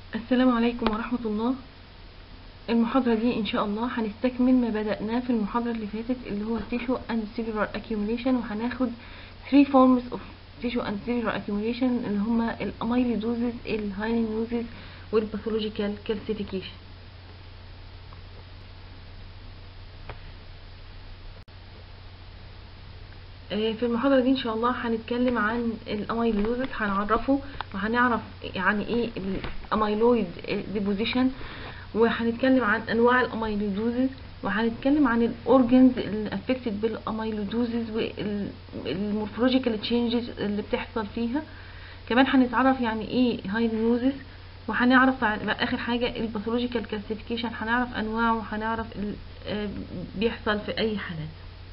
السلام عليكم ورحمة الله المحاضرة دي إن شاء الله هنستكمل ما بدأناه في المحاضرة اللي فاتت اللي هو tissue and cellular accumulation وهناخد 3 forms of tissue and cellular accumulation اللي هما الاميليدوزز الهايلينوزز والباثولوجيكال calcification آه، في المحاضرة دي إن شاء الله هنتكلم عن الأميلويد هنعرفه وهنعرف يعني إيه الأميلويد ديبوزيشن وهنتكلم عن أنواع الأميلويدوزز وهنتكلم عن الأورجنز اللي affected بالأميلويدوزز والمورفولوجيكال تشينجز اللي بتحصل فيها كمان هنتعرف يعني إيه هايلينوزز وهنعرف آخر حاجة الباثولوجيكال كلاسيفيكيشن هنعرف أنواعه وهنعرف بيحصل في أي حالات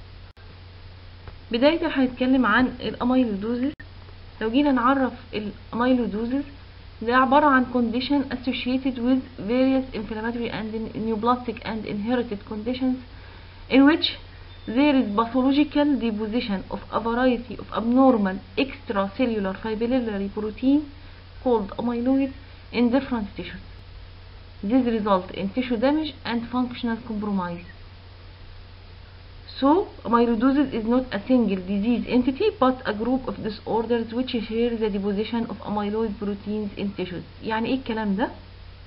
بداية هنتكلم عن الاميلودوزز لو جينا نعرف الاميلودوزز ده عبارة عن condition associated with various inflammatory and neoplastic and inherited conditions in which there is pathological deposition of a variety of abnormal extracellular fibrillary protein called amyloid in different tissues. This results in tissue damage and functional compromise. So, amyloidosis is not a single disease entity but a group of disorders which share the deposition of amyloid proteins in tissues. يعني ايه الكلام ده؟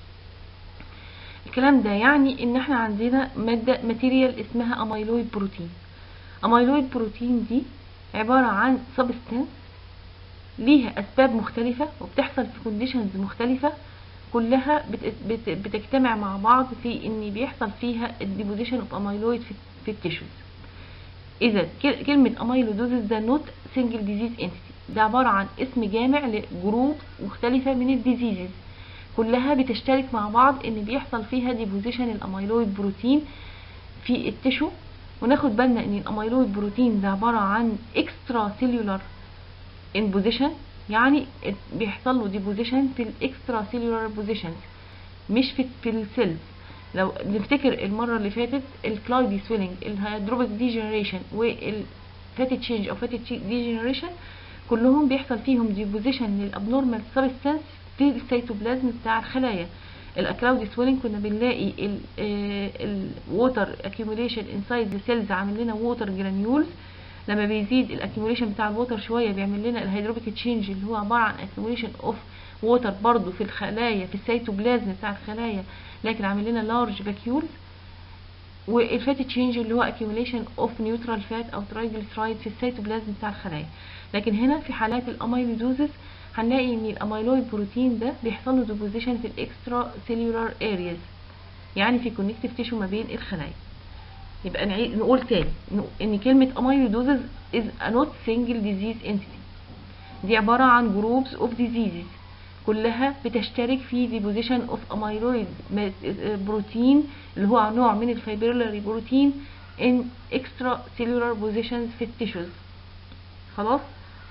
الكلام ده يعني ان احنا عندنا مادة ماتيريال اسمها اميلويد بروتين. اميلويد بروتين دي عبارة عن سبستانس ليها اسباب مختلفة وبتحصل في كونديشنز مختلفة كلها بت بت بتجتمع مع بعض في ان بيحصل فيها الديبوزيشن اوف اميلويد في, في التيشوز. اذا كلمة اميلودوزيس ده نوت سنجل ديزيز انتيتي ده عبارة عن اسم جامع لجروب مختلفة من الديزيزز كلها بتشترك مع بعض ان بيحصل فيها ديبوزيشن الاميلويد بروتين في التشو وناخد بالنا ان الاميلويد بروتين ده عبارة عن اكسترا سيلولار انبوزيشن يعني بيحصل له ديبوزيشن في الاكسترا سيلولار بوزيشنز مش في في السيلز لو نفتكر المره اللي فاتت الكلاودي سويلنج الهيدروبيك ديجنريشن والفاتي تشينج او فاتي ديجنريشن كلهم بيحصل فيهم ديبوزيشن للابنورمال سبستانس في السيتوبلازم بتاع الخلايا الكلاودي سويلنج كنا بنلاقي الووتر اكيوميليشن انسايد ذا سيلز عامل لنا ووتر جرانيولز لما بيزيد الاكيوميليشن بتاع الووتر شويه بيعمل لنا الهيدروبيك تشينج اللي هو عباره عن اكيوميليشن اوف ووتر برضو في الخلايا في السيتوبلازم بتاع الخلايا لكن عامل لنا لارج فاكيولز والفاتي تشينج اللي هو accumulation of neutral fat او triglyceride في السيتوبلازم بتاع الخلايا لكن هنا في حالات الاميلودوزس هنلاقي ان الاميلويد بروتين ده بيحصل له ديبوزيشن في الاكسترا سيلولار ارياز يعني في كونكتيف تيشو ما بين الخلايا يبقى نعيد نقول تاني ان كلمه اميلودوزس is a not single disease entity دي عباره عن groups of diseases كلها بتشترك في ديبوزيشن اوف اميلويد بروتين اللي هو نوع من الفايبريلاري بروتين ان اكسترا سيلولار بوزيشنز في التيشوز خلاص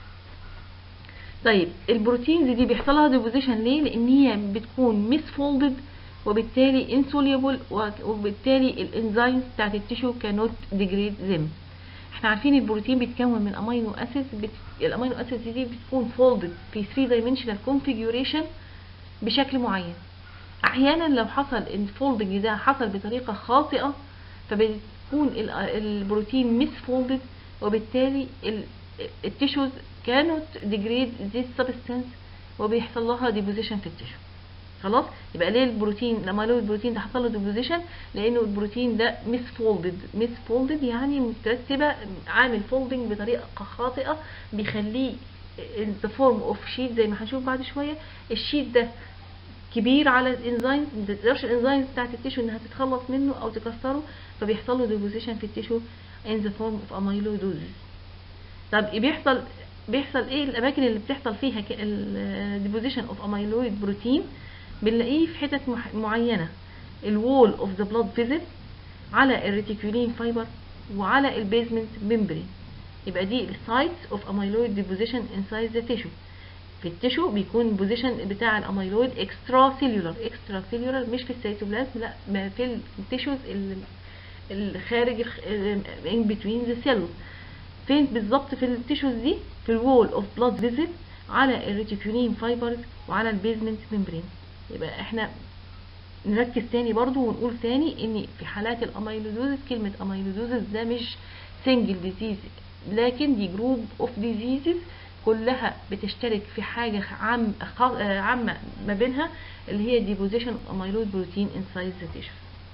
طيب البروتينز دي بيحصل لها ديبوزيشن ليه لان هي بتكون ميس فولدد وبالتالي انسوليبل وبالتالي الانزيمز بتاعت التيشو كانوت ديجريد ذم احنا عارفين البروتين بيتكون من امينو اسيدز بت... الامينو اسيدز دي بتكون فولدد في 3 دايمنشنال كونفيجوريشن بشكل معين احيانا لو حصل ان الفولدنج ده حصل بطريقه خاطئه فبتكون البروتين ميس فولدد وبالتالي التيشوز كانت ديجريد ذيس سبستانس وبيحصل لها ديبوزيشن في التيشو خلاص يبقى ليه البروتين لما له البروتين ده حصل له ديبوزيشن لانه البروتين ده ميس فولدد ميس فولدد يعني مترتبه عامل فولدنج بطريقه خاطئه بيخليه ذا فورم اوف شيت زي ما هنشوف بعد شويه الشيت ده كبير على الانزيم ما تقدرش الانزيم بتاعت التيشو انها تتخلص منه او تكسره فبيحصل له ديبوزيشن في التيشو ان ذا فورم اوف اميلودوزز طب بيحصل بيحصل ايه الاماكن اللي بتحصل فيها الديبوزيشن اوف اميلويد بروتين بنلاقيه في حتت معينه الوول اوف ذا بلاد فيزل على الريتيكولين فايبر وعلى البيزمنت ممبرين يبقى دي السايتس اوف اميلويد ديبوزيشن انسايد ذا تيشو في التيشو بيكون البوزيشن بتاع الاميلويد اكسترا سيلولار اكسترا سيلولار مش في السيتوبلازم لا في التيشوز الخارج ان بتوين ذا سيلز فين بالظبط في التيشوز دي في الوول اوف بلاد فيزل على الريتيكولين فايبرز وعلى البيزمنت ممبرين يبقى احنا نركز تاني برضو ونقول تاني ان في حالات الاميلودوزس كلمة اميلودوزس ده مش سنجل ديزيز لكن دي جروب اوف ديزيزز كلها بتشترك في حاجة عام عامة ما بينها اللي هي deposition of amyloid protein inside the tissue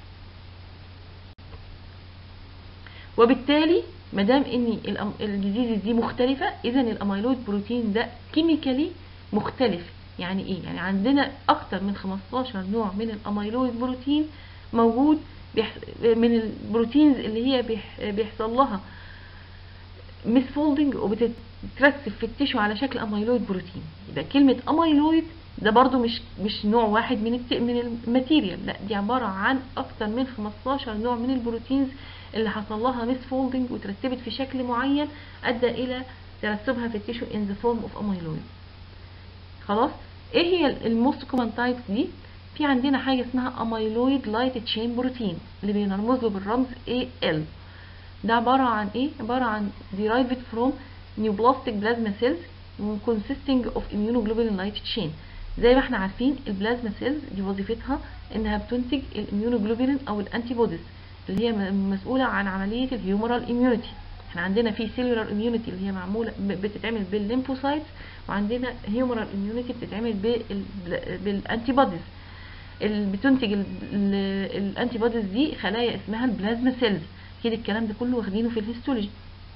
وبالتالي ما دام ان الديزيز دي مختلفة اذا الاميلويد بروتين ده كيميكالي مختلف يعني ايه يعني عندنا اكتر من 15 نوع من الاميلويد بروتين موجود من البروتينز اللي هي بيحصل لها ميس فولدنج وبتترسب في التشو على شكل اميلويد بروتين يبقى كلمة اميلويد ده برضو مش مش نوع واحد من الت... من الماتيريال لا دي عبارة عن اكتر من 15 نوع من البروتينز اللي حصل لها ميس فولدنج وترتبت في شكل معين ادى الى ترسبها في التيشو in the form of amyloid خلاص ايه هي الموست كومن تايبس دي في عندنا حاجه اسمها amyloid light chain بروتين اللي بنرمز له بالرمز AL ده عباره عن ايه عباره عن derived from neoplastic plasma cells consisting of immunoglobulin light chain زي ما احنا عارفين البلازما سيلز دي وظيفتها انها بتنتج الاميونوجلوبولين او الانتي بوديز اللي هي مسؤولة عن عملية الهيومرال اميونيتي احنا عندنا في سيلولار اميونيتي اللي هي معمولة بتتعمل بالليمفوسايتس وعندنا هيومرال اميونيتي بتتعمل بالانتي بوديز اللي بتنتج الانتي بوديز دي خلايا اسمها البلازما سيلز كده الكلام ده كله واخدينه في الهيستولوجي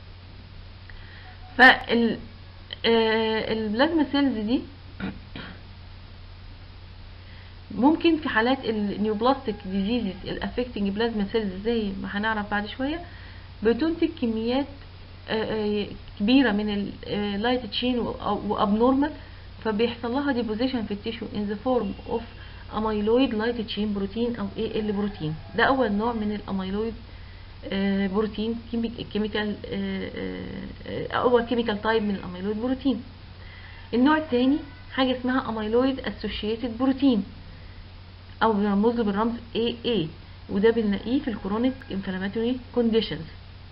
فال البلازما سيلز دي ممكن في حالات النيوبلاستيك ديزيزز الافكتنج بلازما سيلز زي ما هنعرف بعد شويه بتنتج كميات كبيره من اللايت تشين وابنورمال فبيحصل لها ديبوزيشن في التيشو ان ذا فورم اوف اميلويد لايت تشين بروتين او اي ال بروتين ده اول نوع من الاميلويد بروتين كيميكال اول كيميكال تايب من الاميلويد بروتين النوع الثاني حاجه اسمها اميلويد اسوشيتد بروتين او بنرمز له بالرمز AA وده بنلاقيه في الكرونيك انفلاماتوري كونديشنز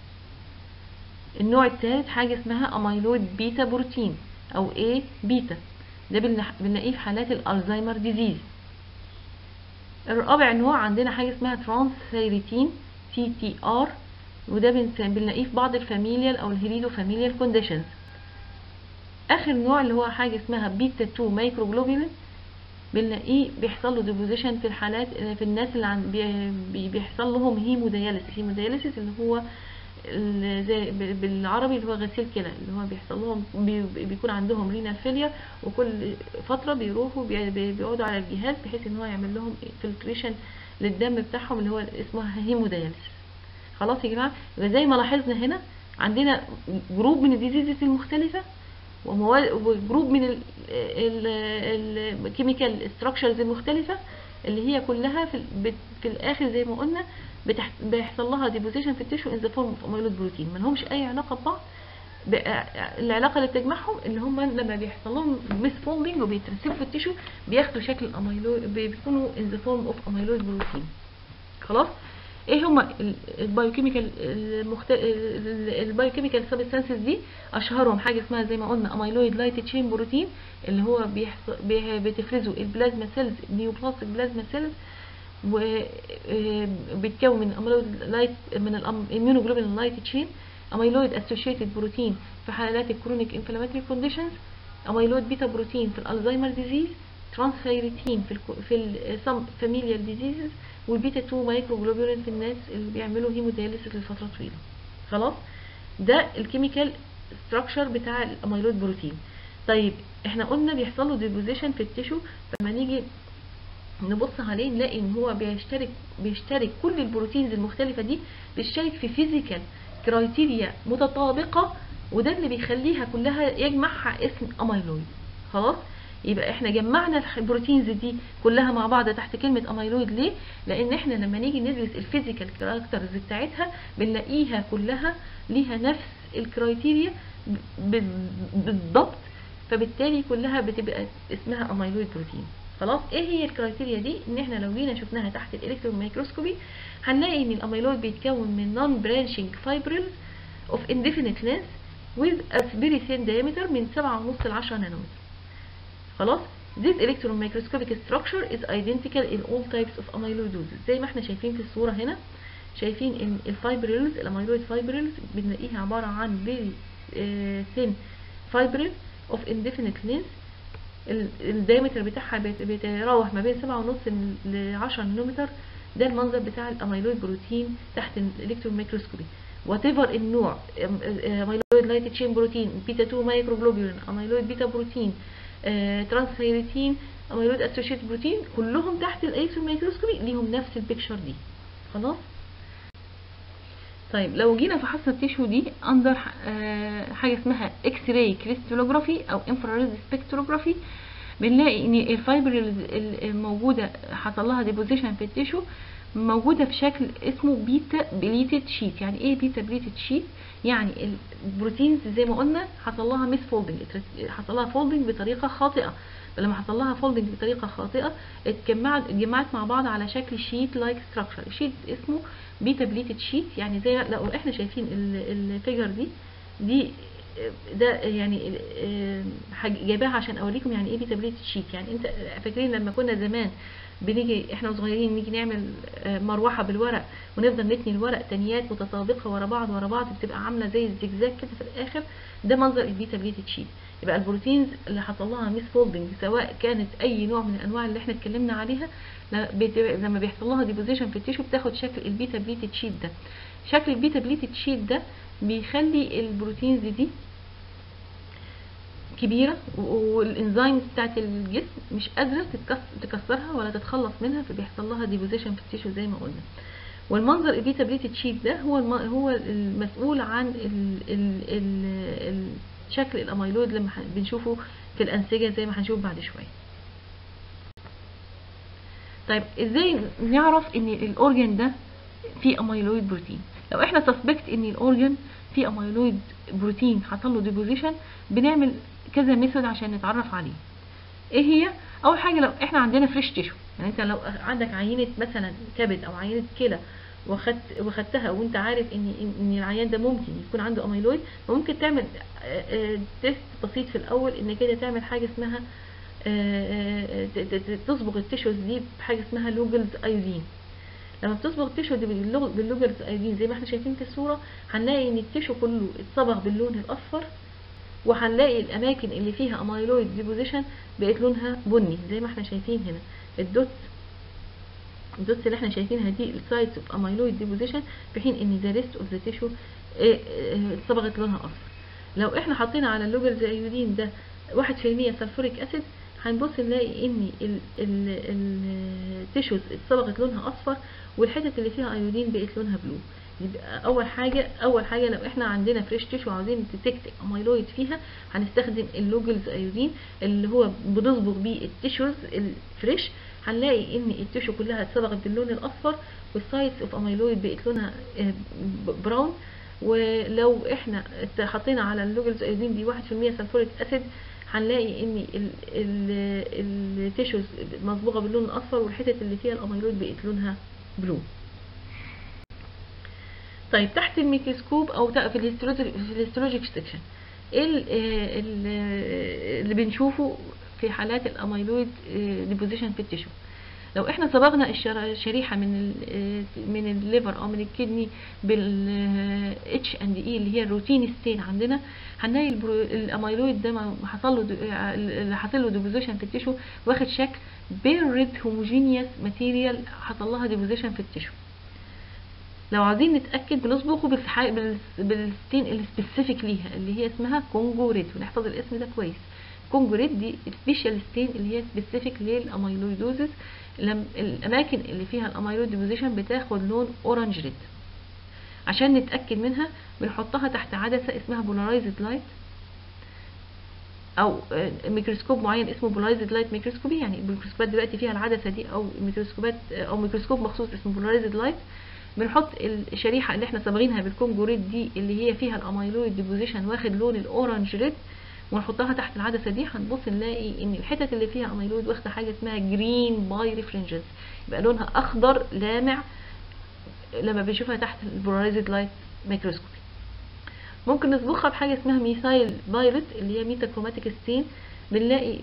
النوع الثالث حاجه اسمها اميلويد بيتا بروتين او A بيتا ده بنلاقيه في حالات الالزهايمر ديزيز الرابع نوع عندنا حاجه اسمها ترانس ثيريتين تي تي ار وده بنلاقيه في بعض الفاميليال او الهيريدو فاميليال كونديشنز اخر نوع اللي هو حاجه اسمها بيتا 2 مايكروجلوبولين بنلاقيه بيحصل له ديبوزيشن في الحالات في الناس اللي عن بي بيحصل لهم هيمودياليسيس هيمودياليسيس اللي هو زي بالعربي اللي هو غسيل كلى اللي هو بيحصل لهم بي بيكون عندهم رينال فيلير وكل فتره بيروحوا بيقعدوا على الجهاز بحيث ان هو يعمل لهم فلتريشن للدم بتاعهم اللي هو اسمها هيمودياليسيس خلاص يا جماعه زي ما لاحظنا هنا عندنا جروب من الديزيزز المختلفه وجروب من الكيميكال ستراكشرز المختلفه اللي هي كلها في, في الاخر زي ما قلنا بيحصل لها ديبوزيشن في التيشو ان ذا فورم اوف اميلود بروتين ما لهمش اي علاقه ببعض العلاقه اللي بتجمعهم اللي هم لما بيحصل لهم ميس فولدنج وبيترسبوا في التيشو بياخدوا شكل الاميلويد بيكونوا ان ذا فورم اوف اميلويد بروتين خلاص ايه هما البايوكيميكال المخت... البايوكيميكال سبستانسز دي اشهرهم حاجه اسمها زي ما قلنا اميلويد لايت تشين بروتين اللي هو بيحصل بتفرزه البلازما سيلز نيوبلاستيك بلازما سيلز وبيتكون من اميلويد لايت من الاميونوجلوبولين لايت تشين اميلويد اسوشيتد بروتين في حالات الكرونيك انفلاماتوري كونديشنز اميلويد بيتا بروتين في الالزهايمر ديزيز ترانسفيريتين في ال في السم فاميليال ديزيزز والبيتا 2 مايكروجلوبولين في الناس اللي بيعملوا هيمودياليسيس لفتره طويله خلاص ده الكيميكال ستراكشر بتاع الاميلويد بروتين طيب احنا قلنا بيحصل له ديبوزيشن في التيشو فلما نيجي نبص عليه نلاقي ان هو بيشترك بيشترك كل البروتينز المختلفه دي بيشترك في فيزيكال كرايتيريا متطابقه وده اللي بيخليها كلها يجمعها اسم اميلويد خلاص يبقى احنا جمعنا البروتينز دي كلها مع بعض تحت كلمة اميلويد ليه؟ لان احنا لما نيجي ندرس الفيزيكال كاركترز بتاعتها بنلاقيها كلها ليها نفس الكرايتيريا بالضبط فبالتالي كلها بتبقى اسمها اميلويد بروتين خلاص ايه هي الكرايتيريا دي ان احنا لو جينا شفناها تحت الالكترون مايكروسكوبي هنلاقي ان الاميلويد بيتكون من نون برانشنج fibrils of indefinite length with a very thin diameter من 7.5 ل 10 نانومتر خلاص This electron microscopic structure is identical in all types of amyloidosis زي ما احنا شايفين في الصورة هنا شايفين ان الفايبريلز الاميلويد فايبريلز بنلاقيها عبارة عن very uh, thin fibril of indefinite length الدايمتر بتاعها بيتراوح ما بين سبعة ونص ل 10 نانومتر ده المنظر بتاع الاميلويد بروتين تحت الالكترون ميكروسكوبي وات ايفر النوع اميلويد لايت تشين بروتين بيتا 2 مايكروجلوبولين اميلويد بيتا بروتين ترانسفيريتين اميلويد اسوشيت بروتين كلهم تحت الالكترون ميكروسكوبي ليهم نفس البيكشر دي خلاص طيب لو جينا فحصنا التيشو دي اندر حاجه اسمها اكس راي كريستالوجرافي او انفراريد سبكتروجرافي بنلاقي ان الفايبر الموجوده حصل لها ديبوزيشن في التيشو موجوده في شكل اسمه بيتا بليتد شيت يعني ايه بيتا بليتد شيت يعني البروتينز زي ما قلنا حصل لها ميس فولدنج حصل لها فولدنج بطريقه خاطئه لما حصل لها فولدنج بطريقه خاطئه اتجمعت اتجمعت مع بعض على شكل شيت لايك ستراكشر الشيت اسمه بيتا بليتد شيت يعني زي لو احنا شايفين الفيجر دي دي ده يعني جايباها عشان اوريكم يعني ايه بيتا بليتد شيت يعني انت فاكرين لما كنا زمان بنيجي احنا وصغيرين نيجي نعمل مروحه بالورق ونفضل نتني الورق تنيات متطابقه ورا بعض ورا بعض بتبقى عامله زي الزجزاج كده في الاخر ده منظر البيتا بليتد شيت يبقى البروتينز اللي حصل لها ميس فولدنج سواء كانت اي نوع من الانواع اللي احنا اتكلمنا عليها لما بيحصل لها ديبوزيشن في التيشو بتاخد شكل البيتا بليتد شيت ده شكل البيتا بليتد شيت ده بيخلي البروتينز دي كبيرة والانزيمز بتاعت الجسم مش قادرة تكسرها ولا تتخلص منها فبيحصل لها ديبوزيشن في التيشو زي ما قلنا والمنظر البيتا بليتد شيت ده هو الم... هو المسؤول عن ال... ال... ال... ال... شكل الاميلويد لما بنشوفه في الانسجه زي ما هنشوف بعد شويه طيب ازاي نعرف ان الاورجن ده فيه اميلويد بروتين لو احنا سسبكت ان الاورجن فيه اميلويد بروتين حصل له ديبوزيشن بنعمل كذا ميثود عشان نتعرف عليه ايه هي اول حاجه لو احنا عندنا فريش تيشو يعني انت لو عندك عينه مثلا كبد او عينه كلى وخدت وخدتها وانت عارف ان ان العيان ده ممكن يكون عنده اميلويد فممكن تعمل تيست بسيط في الاول ان كده تعمل حاجه اسمها تصبغ التيشوز دي بحاجه اسمها لوجلز ايودين لما بتصبغ التيشو دي باللوجلز ايودين زي ما احنا شايفين في الصوره هنلاقي ان التيشو كله اتصبغ باللون الاصفر وهنلاقي الاماكن اللي فيها اميلويد ديبوزيشن بقت لونها بني زي ما احنا شايفين هنا الدوت الدوتس اللي احنا شايفينها دي السايتس اوف اميلويد ديبوزيشن في حين ان ذا ريست اوف ذا تيشو اتصبغت لونها اصفر لو احنا حطينا على اللوجلز ايودين ده واحد في المية سلفوريك اسيد هنبص نلاقي ان التيشوز اتصبغت لونها اصفر والحتت اللي فيها ايودين بقت لونها بلو يبقى اول حاجه اول حاجه لو احنا عندنا فريش تيشو عاوزين نتكت اميلويد فيها هنستخدم اللوجلز ايودين اللي هو بنصبغ بيه التيشوز الفريش هنلاقي ان التيشو كلها اتصبغت باللون الاصفر والسايتس اوف اميلويد بقت لونها براون ولو احنا حطينا على اللوجلز ايودين دي 1% سلفوريك اسيد هنلاقي ان التيشوز مصبوغه باللون الاصفر والحتت اللي فيها الاميلويد بقت لونها بلو طيب تحت الميكروسكوب او في الهيستولوجيك سيكشن ايه اللي بنشوفه في حالات الاميلويد ديبوزيشن في التيشو لو احنا صبغنا الشريحه من ال من الليفر او من الكدني بالاتش اند اي اللي هي الروتين ستين عندنا هنلاقي الاميلويد ده حصل له اللي حصل له ديبوزيشن في التيشو واخد شكل بير ريد هوموجينيوس ماتيريال حصل لها ديبوزيشن في التيشو لو عايزين نتاكد بنصبغه بالستين السبيسيفيك ليها اللي هي اسمها كونجو ريد ونحفظ الاسم ده كويس كونجو ريد دي سبيشال ستين اللي هي سبيسيفيك للاميلويدوزس الاماكن اللي فيها الاميلويد ديبوزيشن بتاخد لون اورنج ريد عشان نتاكد منها بنحطها تحت عدسه اسمها بولارايزد لايت او ميكروسكوب معين اسمه بولارايزد لايت ميكروسكوبي يعني الميكروسكوبات دلوقتي فيها العدسه دي او ميكروسكوبات او ميكروسكوب مخصوص اسمه بولارايزد لايت بنحط الشريحه اللي احنا صابغينها بالكونجو ريد دي اللي هي فيها الاميلويد ديبوزيشن واخد لون الاورنج ريد ونحطها تحت العدسه دي هنبص نلاقي ان الحتت اللي فيها اميلويد واخده حاجه اسمها جرين باي ريفرنجز يبقى لونها اخضر لامع لما بنشوفها تحت البولارايزد لايت ميكروسكوبي ممكن نصبغها بحاجه اسمها ميثايل فايلوت اللي هي ميتا كروماتيك ستين بنلاقي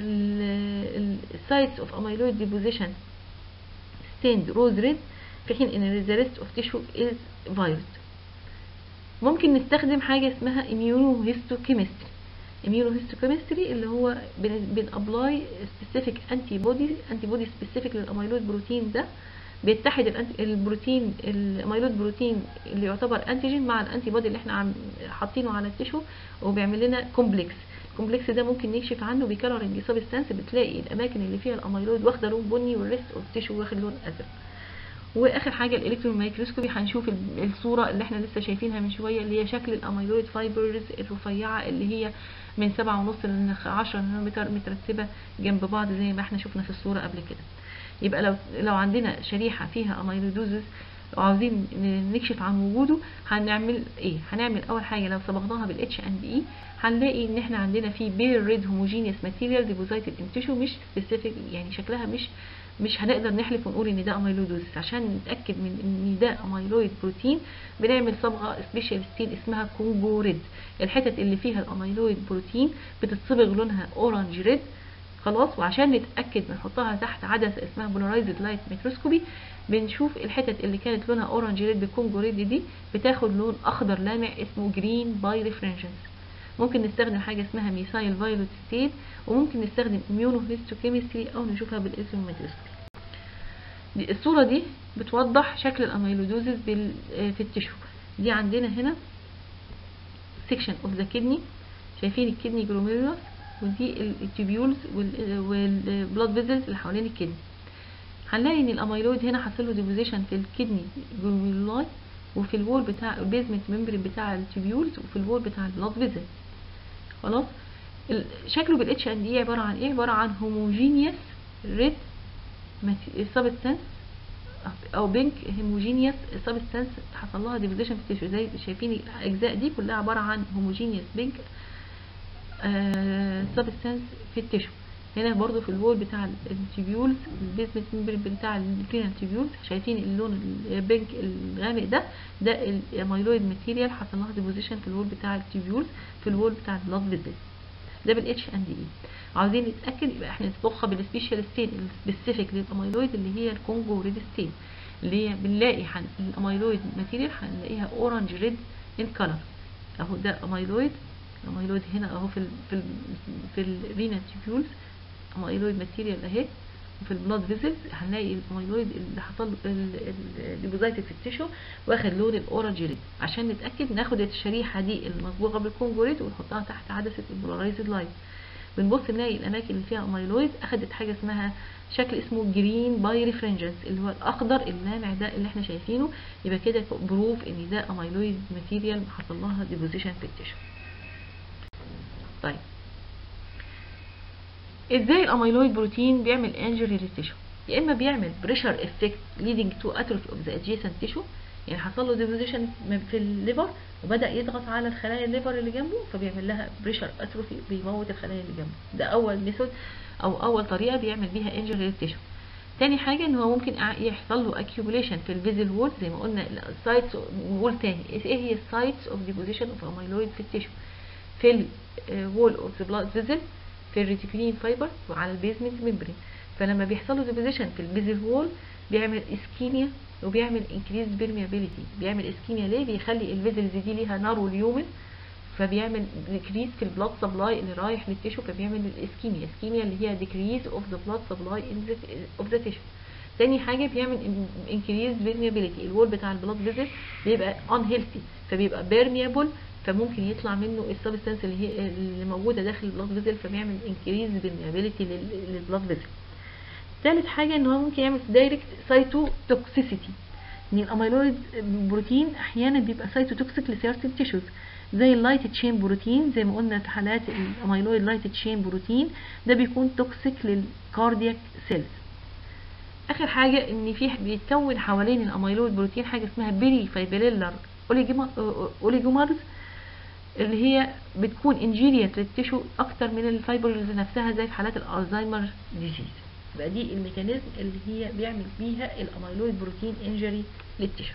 السايتس اوف اميلويد ديبوزيشن ستيند روز ريد في حين ان the rest of tissue is violet ممكن نستخدم حاجة اسمها immunohistochemistry immunohistochemistry اللي هو بنابلاي سبيسيفيك انتي بودي انتي بودي سبيسيفيك للاميلويد بروتين ده بيتحد الأنت- البروتين الاميلويد بروتين اللي يعتبر انتيجين مع الانتي بودي اللي احنا عم حاطينه على التيشو وبيعمل لنا كومبلكس الكومبلكس ده ممكن نكشف عنه بكالورنج سبستانس بتلاقي الاماكن اللي فيها الاميلويد واخده لون بني والريست اوف التيشو واخد لون ازرق واخر حاجه الالكترون مايكروسكوبي هنشوف ال- الصوره اللي احنا لسه شايفينها من شويه اللي هي شكل الاميلويد فايبرز الرفيعه اللي هي من سبعة ونص ل 10 نانومتر مترتبه جنب بعض زي ما احنا شفنا في الصوره قبل كده يبقى لو لو عندنا شريحه فيها اميلودوزس وعاوزين ن- نكشف عن وجوده هنعمل ايه هنعمل اول حاجه لو صبغناها بالاتش اند اي هنلاقي ان احنا عندنا في بير ريد هوموجينيوس ماتيريال ديبوزايتد ان تيشو مش سبيسيفيك يعني شكلها مش مش هنقدر نحلف ونقول ان ده اميلودوزس عشان نتاكد من ان ده اميلويد بروتين بنعمل صبغه سبيشال ستيل اسمها كونجو ريد الحتت اللي فيها الاميلويد بروتين بتتصبغ لونها اورنج ريد خلاص وعشان نتاكد بنحطها تحت عدسه اسمها بولارايزد لايت ميكروسكوبي بنشوف الحتت اللي كانت لونها اورنج ريد بالكونجو ريد دي بتاخد لون اخضر لامع اسمه جرين باي ريفرنجنس ممكن نستخدم حاجه اسمها ميثايل فايولوت ستيت وممكن نستخدم اميونوهيستوكيمستري او نشوفها بالالكترون ميكروسكوبي دي الصورة دي بتوضح شكل الاميلودوزيس بال- آه، في التشو دي عندنا هنا سيكشن اوف ذا كدني شايفين الكدني جلوميرولس ودي التوبيولز والبلاد فيزلز اللي حوالين الكدني هنلاقي ان الاميلويد هنا حصل له ديبوزيشن في الكدني جلوميرولاي وفي الوول بتاع البيزمنت ممبرين بتاع التوبيولز وفي الوول بتاع البلاد فيزل خلاص ال- شكله بالاتش ان دي عباره عن ايه عباره عن هوموجينيوس ريد سبستانس او بينك هيموجينيوس سبستانس حصل لها ديبوزيشن في التيشو زي شايفين الاجزاء دي كلها عباره عن هوموجينيوس بينك سبستانس في التيشو هنا برضو في الوول بتاع التيبيولز البيزمنت ممبرين بتاع البرينال تيبيولز شايفين اللون البينك الغامق ده ده الاميلويد ماتيريال حصل لها ديبوزيشن في الوول بتاع التيبيولز في الوول بتاع البلاد فيزل ده بالاتش اند اي عاوزين نتاكد يبقى احنا نطبخها بالسبيشال ستين السبيسيفيك للاميلويد اللي هي الكونجو ريد ستين اللي هي بنلاقي حن الاميلويد ماتيريال هنلاقيها اورنج ريد ان كلر اهو ده اميلويد الاميلويد هنا اهو في ال في ال في الرينا تيبيولز اميلويد ماتيريال اهي وفي البلاد فيزلز هنلاقي الاميلويد اللي حصل ديبوزايتد في التيشو واخد لون الاورنج ريد عشان نتاكد ناخد الشريحه دي المصبوغه بالكونجو ريد ونحطها تحت عدسه البولارايزد لايت بنبص نلاقي الاماكن اللي فيها اميلويد اخدت حاجه اسمها شكل اسمه جرين باي ريفرنجنس اللي هو الاخضر اللامع ده اللي احنا شايفينه يبقى كده بروف ان ده اميلويد ماتيريال حصل لها ديبوزيشن في التيشو طيب ازاي الاميلويد بروتين بيعمل انجري للتيشو يا اما بيعمل بريشر افكت ليدنج تو اتروفي اوف ذا ادجيسنت تيشو يعني حصل له ديبوزيشن في الليفر وبدا يضغط على الخلايا الليفر اللي جنبه فبيعمل لها بريشر اتروفي بيموت الخلايا اللي جنبه ده اول ميثود او اول طريقه بيعمل بيها انجري للتيشو تاني حاجة ان هو ممكن يحصل له accumulation في الفيزل وول زي ما قلنا السايتس وول تاني ايه هي السايتس اوف ديبوزيشن اوف اميلويد في التيشو في الوول اوف ذا بلاد فيزل في الريتيكولين فايبر وعلى البيزمنت ممبرين فلما بيحصل له ديبوزيشن في الفيزل وول بيعمل اسكيميا وبيعمل انكريز بيرميابيليتي بيعمل اسكيميا ليه بيخلي الفيزلز دي ليها نارو اليومن فبيعمل ديكريز في البلاد سبلاي اللي رايح للتيشو فبيعمل الاسكيميا اسكيميا اللي هي ديكريز اوف ذا بلاد سبلاي اوف ذا تيشو تاني حاجه بيعمل انكريز بيرميابيليتي الوول بتاع البلاد فيزل بيبقى ان هيلثي فبيبقى بيرميابل فممكن يطلع منه السبستانس اللي هي اللي موجوده داخل البلاد فيزل فبيعمل انكريز بيرميابيليتي للبلاد فيزل ثالث حاجه ان هو ممكن يعمل دايركت سايتو توكسيسيتي ان الاميلويد بروتين احيانا بيبقى سايتو توكسيك لسيرتن تيشوز زي اللايت تشين بروتين زي ما قلنا في حالات الاميلويد لايت تشين بروتين ده بيكون توكسيك للكاردياك سيلز اخر حاجه ان في بيتكون حوالين الاميلويد بروتين حاجه اسمها بيري فايبريلر اوليجومرز اللي هي بتكون انجيريت للتيشو اكتر من الفايبرز نفسها زي في حالات الالزهايمر ديزيز يبقى دي الميكانيزم اللي هي بيعمل بيها الاميلويد بروتين انجري للتيشو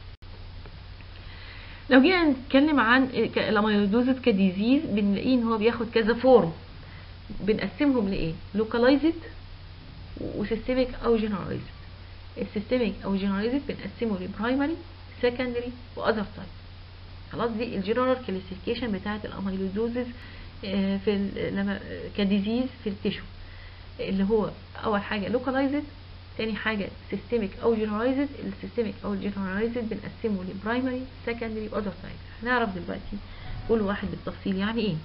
لو جينا نتكلم عن الاميلويدوزس كديزيز بنلاقيه ان هو بياخد كذا فورم بنقسمهم لايه لوكالايزد وسيستميك او جنرالايزد السيستميك او جنرالايزد بنقسمه لبرايمري سكندري واذر تايب خلاص دي الجنرال كلاسيفيكيشن بتاعه الاميلودوزز آه، في ال- لما كديزيز في التيشو اللي هو اول حاجه لوكالايزد تاني حاجه سيستميك او جنرالايزد السيستميك او الجنرالايزد بنقسمه لبرايمري سكندري واذر تايب هنعرف دلوقتي كل واحد بالتفصيل يعني ايه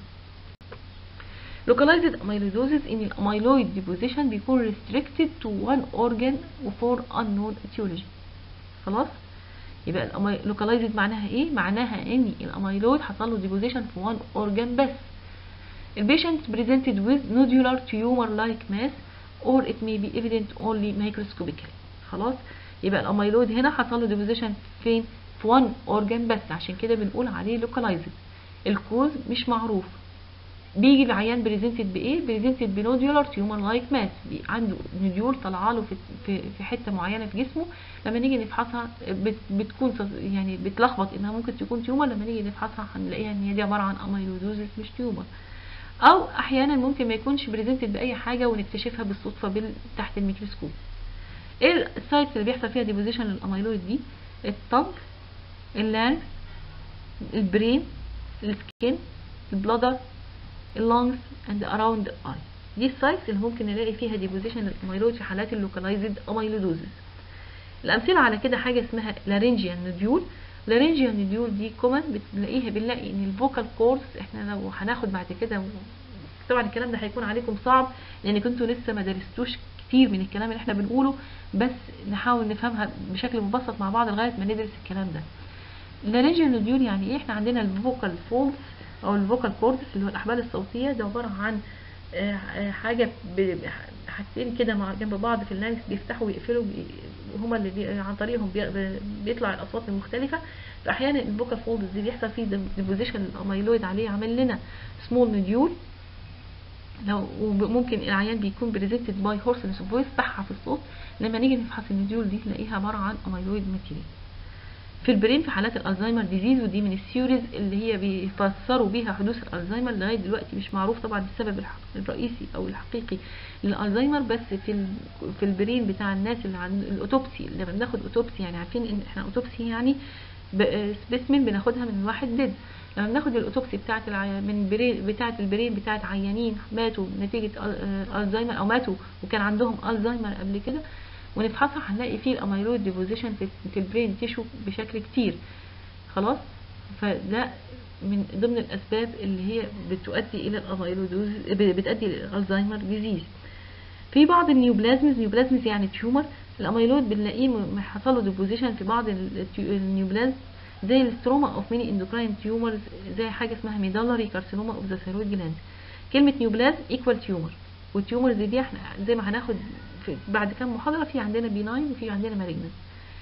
localized amyloidosis ان الاميلويد ديبوزيشن بيكون restricted to one organ for unknown etiology خلاص يبقى localized معناها ايه معناها ان الاميلويد حصل له ديبوزيشن في one organ بس البيشنت presented with nodular tumor like mass or it may be evident only microscopically خلاص يبقى الاميلويد هنا حصل له ديبوزيشن فين في one organ بس عشان كده بنقول عليه localized الكوز مش معروف بيجي العيان بريزنتد بايه بريزنتد بنوديولار تيومر لايك ماس عنده نوديول طالعه له في في في حته معينه في جسمه لما نيجي نفحصها بت بتكون ص- يعني بتلخبط انها ممكن تكون تيومر لما نيجي نفحصها هنلاقيها ان هي دي عباره عن اميلودوزس مش تيومر او احيانا ممكن ما يكونش بريزنتد باي حاجه ونكتشفها بالصدفه بال تحت الميكروسكوب ايه السايتس اللي بيحصل فيها ديبوزيشن للاميلويد دي الطنج اللانج البرين السكين البلادر اللونجز اند اراوند اي دي السايتس اللي ممكن نلاقي فيها ديبوزيشن للاميلويد في حالات اللوكالايزد اميلودوزس الامثله على كده حاجه اسمها لارنجيال نوديول لارنجيال نوديول دي كومن بتلاقيها بنلاقي ان الفوكال كورس احنا لو هناخد بعد كده و- طبعا الكلام ده هيكون عليكم صعب لان كنتوا لسه ما درستوش كتير من الكلام اللي احنا بنقوله بس نحاول نفهمها بشكل مبسط مع بعض لغايه ما ندرس الكلام ده اللارنجيال نوديول يعني ايه احنا عندنا الفوكال فولدز او الفوكال كوردس اللي هو الاحبال الصوتيه ده عباره عن آه، آه، حاجه ب- حاجتين كده مع جنب بعض في اللانكس بيفتحوا ويقفلوا بي- هما اللي بي عن طريقهم بي- بيطلع الاصوات المختلفه فاحيانا الفوكال فولدز دي بيحصل فيه ديبوزيشن الاميلويد عليه عامل لنا سمول نوديول لو وممكن العيان بيكون بريزنتد باي هورسنس فويس بحة في الصوت لما نيجي نفحص النوديول دي نلاقيها عباره عن اميلويد ماتيريال في البرين في حالات الالزهايمر ديزيز ودي من الثيوريز اللي هي بيفسروا بيها حدوث الالزهايمر لغايه دلوقتي مش معروف طبعا السبب الح- الرئيسي او الحقيقي للالزهايمر بس في ال- في البرين بتاع الناس اللي عند الاوتوبسي لما بناخد اوتوبسي يعني عارفين ان احنا اوتوبسي يعني سبيسمن بناخدها من واحد ديد لما بناخد الاوتوبسي بتاعه العي... من برين بتاعه البرين بتاعه عيانين ماتوا نتيجه ال- آه، الزهايمر او ماتوا وكان عندهم الزهايمر قبل كده ونفحصها هنلاقي فيه الاميلويد ديبوزيشن في في البرين تيشو بشكل كتير خلاص فده من ضمن الاسباب اللي هي بتؤدي الى الاميلودوز بتؤدي الى الالزهايمر ديزيز في بعض النيوبلازمز نيوبلازمز يعني تيومر الاميلويد بنلاقيه م- حصل له ديبوزيشن في بعض ال- التيو- النيوبلازم زي الستروما اوف ميني اندوكراين تيومرز زي حاجه اسمها ميدالري كارسينوما اوف ذا ثيرويد جلاند كلمه نيوبلازم ايكوال تيومر والتيومرز دي احنا زي ما هناخد في بعد كام محاضره في عندنا بيناين وفي عندنا مالجنس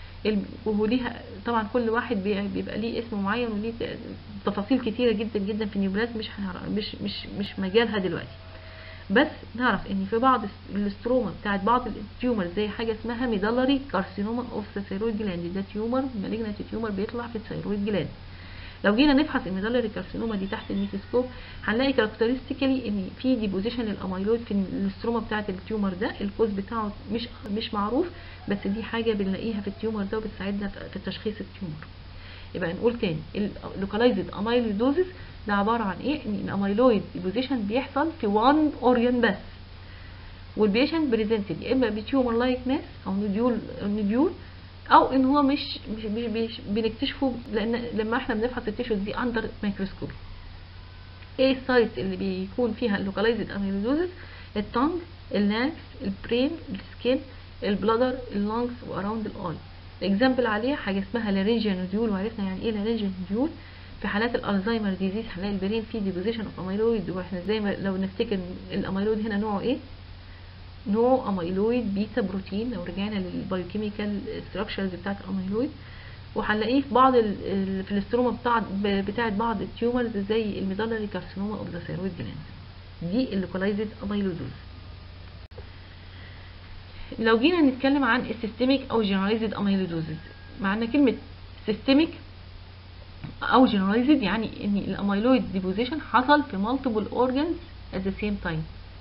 وليها طبعا كل واحد بي- بيبقى ليه اسم معين وليه ت- تفاصيل كتيره جدا جدا في النيوبلازم مش هنعرف مش مش مش مجالها دلوقتي بس نعرف ان في بعض الس- الاستروما بتاعت بعض التيومر زي حاجه اسمها ميدالري كارسينوما اوف ذا ثيرويد جلاند ده تيومر مالجنت تيومر بيطلع في الثيرويد جلاند لو جينا نفحص الميدالري كارسينوما دي تحت الميكروسكوب هنلاقي كاركترستيكالي ان في ديبوزيشن للاميلويد في الاستروما بتاعه التيومر ده الكوز بتاعه مش مش معروف بس دي حاجه بنلاقيها في التيومر ده وبتساعدنا في في تشخيص التيومر يبقى نقول تاني اللوكالايزد اميلويدوزس ده عباره عن ايه ان الاميلويد ديبوزيشن بيحصل في وان اوريان بس والبيشنت بريزنتد يا اما بتيومر لايك ماس او نوديول نوديول او ان هو مش مش, مش, مش بنكتشفه لان لما احنا بنفحص التيشوز دي اندر ميكروسكوب ايه السايتس اللي بيكون فيها اللوكالايزد اميلويدوزس التونج اللانكس البرين السكين البلادر اللونجز واراوند الاي اكزامبل عليها حاجه اسمها لارنجيا نوديول وعرفنا يعني ايه لارنجيا نوديول في حالات الالزهايمر ديزيز هنلاقي البرين فيه ديبوزيشن اوف اميلويد واحنا زي ما لو نفتكر الاميلويد هنا نوعه ايه نوع اميلويد بيتا بروتين لو رجعنا للبايوكيميكال ستراكشرز بتاعت الاميلويد وهنلاقيه في بعض ال- ال- في الاستروما بتاع بتاعت بعض التيومرز زي الميدالري كارسينوما اوف ذا ثيرويد جلاند دي اللوكالايزد اميلودوز لو جينا نتكلم عن السيستميك او جنرالايزد اميلودوزز معنى كلمه سيستميك او جنرالايزد يعني ان الاميلويد ديبوزيشن حصل في multiple organs at the same time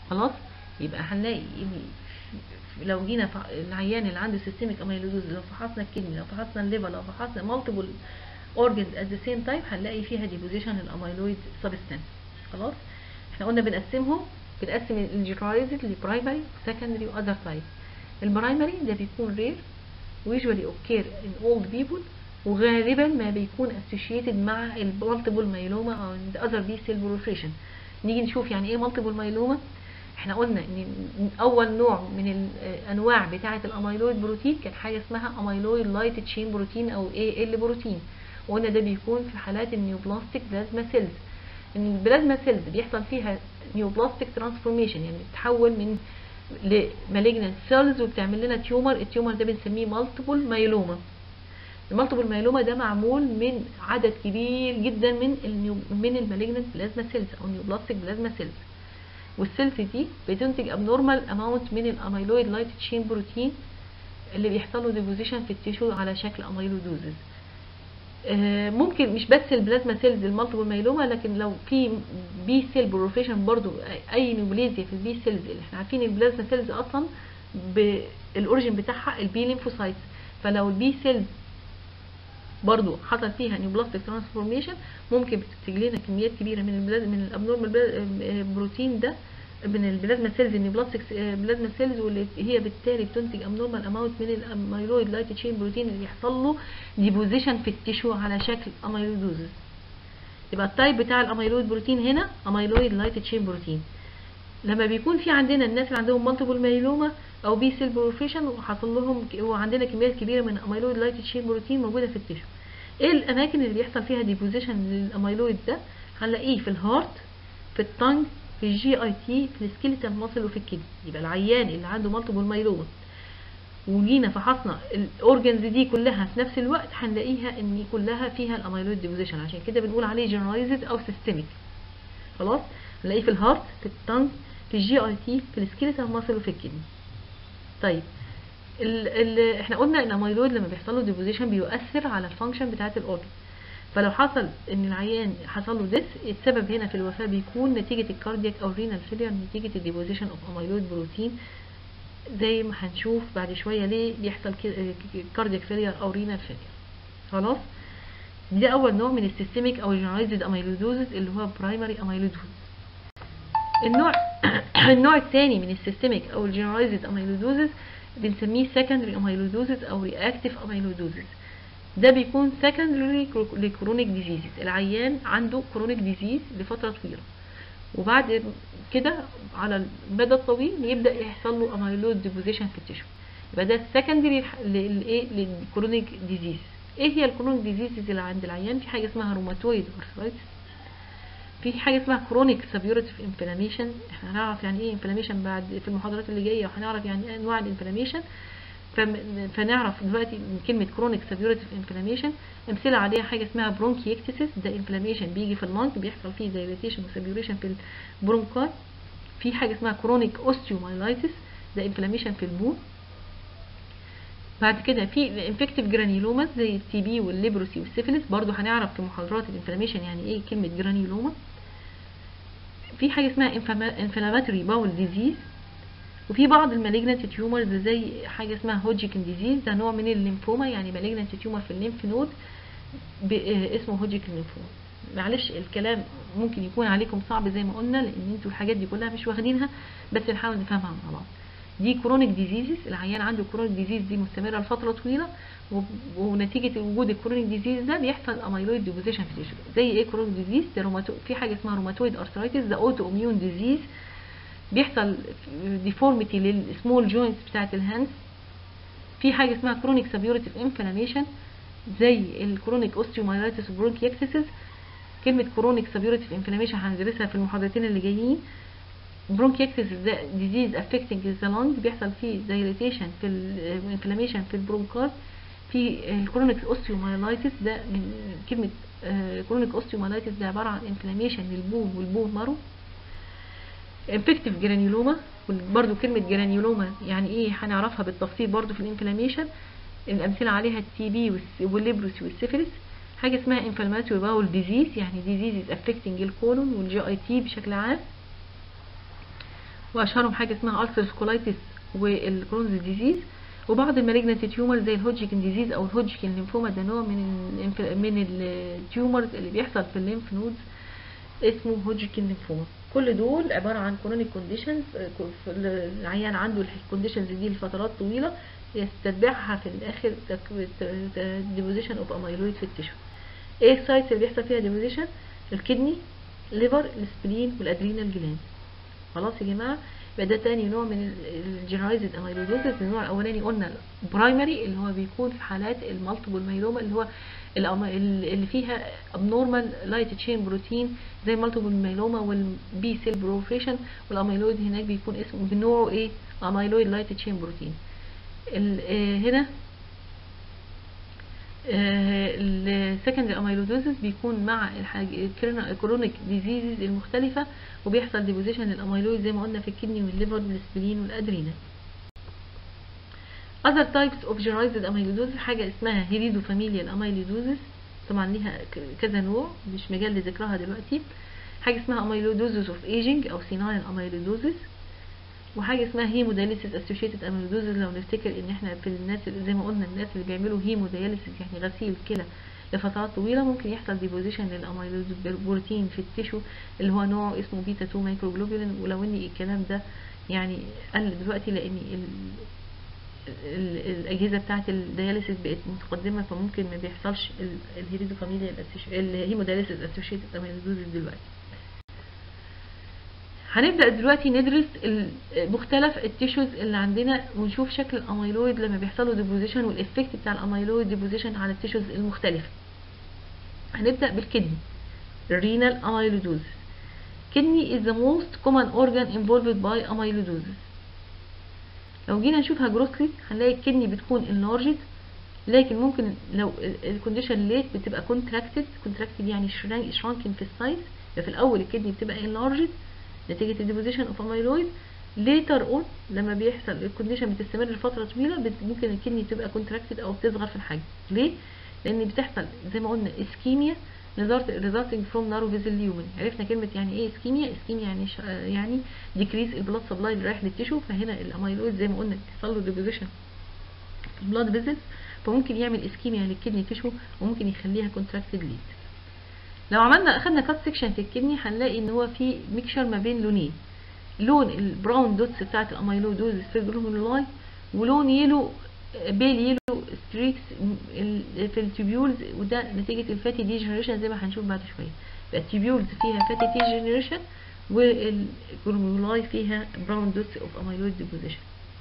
خلاص يبقى هنلاقي إن لو جينا ف- العيان اللي عنده سيستميك اميلودوز لو فحصنا الكدني لو فحصنا الليفر لو فحصنا مالتيبل اورجنز ات ذا سيم تايم هنلاقي فيها ديبوزيشن الاميلويد سبستانس خلاص احنا قلنا بنقسمهم بنقسم الجنرالايزد لبرايمري وسكندري واذر تايب البرايمري ده بيكون رير ويجوالي اوكير ان اولد بيبل وغالبا ما بيكون associated مع المالتيبل مايلوما او الاذر بي سيل proliferation نيجي نشوف يعني ايه مالتيبل مايلوما احنا قلنا ان اول نوع من الانواع بتاعه الاميلويد بروتين كان حاجه اسمها اميلويد لايت تشين بروتين او اي ال بروتين وقلنا ده بيكون في حالات النيوبلاستيك بلازما سيلز ان البلازما سيلز بيحصل فيها نيوبلاستيك ترانسفورميشن يعني بتتحول من لمالجنت سيلز وبتعمل لنا تيومر التيومر ده بنسميه مالتيبل مايلوما المالتيبل مايلوما ده معمول من عدد كبير جدا من النيو من المالجنت بلازما سيلز او نيوبلاستيك بلازما سيلز والسيلز دي بتنتج ابنورمال اماونت من الاميلويد لايت تشين بروتين اللي بيحصل له ديبوزيشن في التيشو على شكل اميلودوزز آه، ممكن مش بس البلازما سيلز المالتيبل مايلوما لكن لو في بي سيل بروفيشن برضو اي نيوبليزيا في البي سيلز اللي احنا عارفين البلازما سيلز اصلا بالاوريجن بتاعها البي ليمفوسايتس فلو البي سيلز برضو حصل فيها نيوبلاستيك ترانسفورميشن ممكن بتنتج لنا كميات كبيره من البلاز من الابنورمال بروتين ده من البلازما سيلز النيوبلاستيك بلازما سيلز واللي هي بالتالي بتنتج ابنورمال اماونت من الاميلويد لايت تشين بروتين اللي يحصل له ديبوزيشن في التيشو على شكل اميلودوزز يبقى التايب بتاع الاميلويد بروتين هنا اميلويد لايت تشين بروتين لما بيكون في عندنا الناس اللي عندهم مالتيبل مايلوما او بي سيل بروفيشن وحصل لهم وعندنا كميات كبيره من اميلويد لايت تشين بروتين موجوده في التيشو ايه الاماكن اللي بيحصل فيها ديبوزيشن للاميلويد ده هنلاقيه في الهارت في التنج في الجي اي تي في السكيلتال ماسل وفي الكدني يبقى العيان اللي عنده مالتيبل مايلوما وجينا فحصنا الاورجنز دي كلها في نفس الوقت هنلاقيها ان كلها فيها الاميلويد ديبوزيشن عشان كده بنقول عليه جنرالايزد او سيستميك خلاص نلاقيه في الهارت في التنج في الجي اي تي في السكيلتال ماسل وفي الكدني طيب ال ال احنا قلنا ان الاميلويد لما بيحصل له ديبوزيشن بيؤثر على الفانكشن بتاعه الاورجن فلو حصل ان العيان حصل له ديس السبب هنا في الوفاه بيكون نتيجه الكاردياك او الرينال فيلير نتيجه الديبوزيشن اوف اميلويد بروتين زي ما هنشوف بعد شويه ليه بيحصل كاردياك فيلير او رينال فيلير خلاص ده اول نوع من السيستميك او الجنرالايزد اميلودوزز اللي هو برايمري اميلودوز النوع النوع الثاني من السيستميك او الجنرالايزد اميلودوزز بنسميه secondary amyloidosis او reactive amyloidosis ده بيكون secondary لكرونيك ديزيز العيان عنده كرونيك ديزيز لفترة طويلة وبعد كده على المدى الطويل يبدأ يحصل له اميلود ديبوزيشن في التشو يبقى ده secondary للايه للكرونيك ديزيز ايه هي الكرونيك ديزيز اللي عند العيان في حاجة اسمها روماتويد ارثرايتس في حاجه اسمها كرونيك سبيورتيف انفلاميشن احنا هنعرف يعني ايه انفلاميشن بعد في المحاضرات اللي جايه وهنعرف يعني ايه انواع الانفلاميشن فنعرف دلوقتي من كلمه كرونيك سبيورتيف انفلاميشن امثله عليها حاجه اسمها برونكيكتسيس ده انفلاميشن بيجي في اللنج بيحصل فيه دايليتيشن وسبيوريشن في البرونكاي في حاجه اسمها كرونيك اوستيومايلايتس ده انفلاميشن في البون بعد كده في الانفكتيف جرانيلوماز زي التي بي والليبروسي والسيفيلس برضو هنعرف في محاضرات الانفلاميشن يعني ايه كلمه جرانيلوما في حاجه اسمها انفلاماتوري باول ديزيز وفي بعض المالجنت تيومرز زي حاجه اسمها هوجيكن ديزيز ده نوع من الليمفوما يعني مالجنت تيومر في الليمف نود اسمه هوجيكن ليمفوما معلش الكلام ممكن يكون عليكم صعب زي ما قلنا لان انتوا الحاجات دي كلها مش واخدينها بس نحاول نفهمها مع بعض دي كرونيك ديزيزز العيان عنده كرونيك ديزيز دي مستمره لفتره طويله ونتيجه وجود الكرونيك ديزيز ده بيحصل اميلويد ديبوزيشن في التيشو زي ايه كرونيك ديزيز ده روماتو في حاجه اسمها روماتويد ارثرايتس ده اوتو اميون ديزيز بيحصل ديفورميتي للسمول جوينتس بتاعه الهاندز في حاجه اسمها كرونيك سبيورتيف انفلاميشن زي الكرونيك اوستيومايلايتس وبرونكيكسيس كلمه كرونيك سبيورتيف انفلاميشن هندرسها في المحاضرتين اللي جايين برونكيكتس ده ديزيز افكتنج ذا لونج بيحصل فيه دايليتيشن في الانفلاميشن في البرونكار في الكرونيك اوستيومايلايتس ده من كلمه كرونيك اوستيومايلايتس ده عباره عن انفلاميشن للبون والبون مارو انفكتيف جرانيولوما برضو كلمه جرانيولوما يعني ايه هنعرفها بالتفصيل برضو في الانفلاميشن الامثله عليها التي بي والليبروسي والسيفيلس حاجه اسمها انفلاماتوري باول ديزيز يعني ديزيز افكتنج الكولون والجي اي تي بشكل عام واشهرهم حاجه اسمها السر كولايتس والكرونز ديزيز وبعض المالجنت تيومر زي الهودجكن ديزيز او الهودجكن ليمفوما ده نوع من ال من التيومرز اللي بيحصل في الليمف نودز اسمه هودجكن ليمفوما كل دول عباره عن كرونيك كونديشنز العيان عنده الكونديشنز دي لفترات طويله يستتبعها في الاخر ديبوزيشن اوف اميلويد في التشو ايه السايتس اللي بيحصل فيها ديبوزيشن الكدني الليفر السبلين والادرينال جلاند خلاص يا جماعه يبقى ده تاني نوع من الجنرايزد اميلويدوزس النوع الاولاني قلنا البرايمري اللي هو بيكون في حالات المالتيبل مايلوما اللي هو اللي فيها abnormal light chain بروتين زي المالتيبل مايلوما والبي سيل بروفريشن والاميلويد هناك بيكون اسمه بنوعه ايه اميلويد لايت تشين بروتين هنا السكندري اميلودوزس بيكون مع الكرونيك ديزيزز المختلفة وبيحصل ديبوزيشن للاميلويد زي ما قلنا في الكدني والليفر والسبلين والادرينال other types of generalized amyloidosis حاجة اسمها هيريدو فاميليال amyloidosis طبعا ليها كذا نوع مش مجال لذكرها دلوقتي حاجة اسمها amyloidosis of aging او senile amyloidosis وحاجه اسمها هيمودايليسيس اسوشيتد اميلودوزز لو نفتكر ان احنا في الناس اللي زي ما قلنا الناس اللي بيعملوا هيمودايليسيس يعني غسيل كلى لفترات طويله ممكن يحصل ديبوزيشن للاميلويد بروتين في التيشو اللي هو نوع اسمه بيتا 2 مايكروجلوبولين ولو ان الكلام ده يعني قل دلوقتي لان ال الاجهزه بتاعه الدياليسيس بقت متقدمه فممكن ما بيحصلش الهيريدو فاميليا الهيمودايليسيس اسوشيتد اميلودوزز دلوقتي هنبدأ دلوقتي ندرس مختلف التيشوز اللي عندنا ونشوف شكل الاميلويد لما بيحصل له ديبوزيشن والافكت بتاع الاميلويد ديبوزيشن على التيشوز المختلفة هنبدأ بالكدني renal amyloidosis kidney is the most common organ involved by amyloidosis لو جينا نشوفها جروسلي هنلاقي الكدني بتكون enlarged لكن ممكن لو الكونديشن ليت بتبقى contracted contracted يعني shrunken في السايز في الاول الكدني بتبقى enlarged نتيجة الديبوزيشن اوف اميلويد ليتر اون لما بيحصل الكونديشن بتستمر لفترة طويلة ممكن الكدني تبقى كونتراكتد او بتصغر في الحجم ليه؟ لان بتحصل زي ما قلنا اسكيميا resulting from narrow vessel lumen عرفنا كلمة يعني ايه اسكيميا اسكيميا يعني ش... يعني decrease البلاد سبلاي اللي رايح للتيشو فهنا الاميلويد زي ما قلنا بيحصل له ديبوزيشن في البلاد فيزلز فممكن يعمل اسكيميا للكدني تيشو وممكن يخليها كونتراكتد ليد لو عملنا اخدنا كات سيكشن في الكدني هنلاقي ان هو في ميكشر ما بين لونين لون البراون دوتس بتاعت الاميلودوزس في الجلوميرولاي ولون يلو بيل يلو ستريكس في التيبيولز وده نتيجة الفاتي دي جنريشن زي ما هنشوف بعد شوية يبقى التيبيولز فيها فاتي دي جنريشن والجلوميرولاي فيها براون دوتس اوف اميلويد ديبوزيشن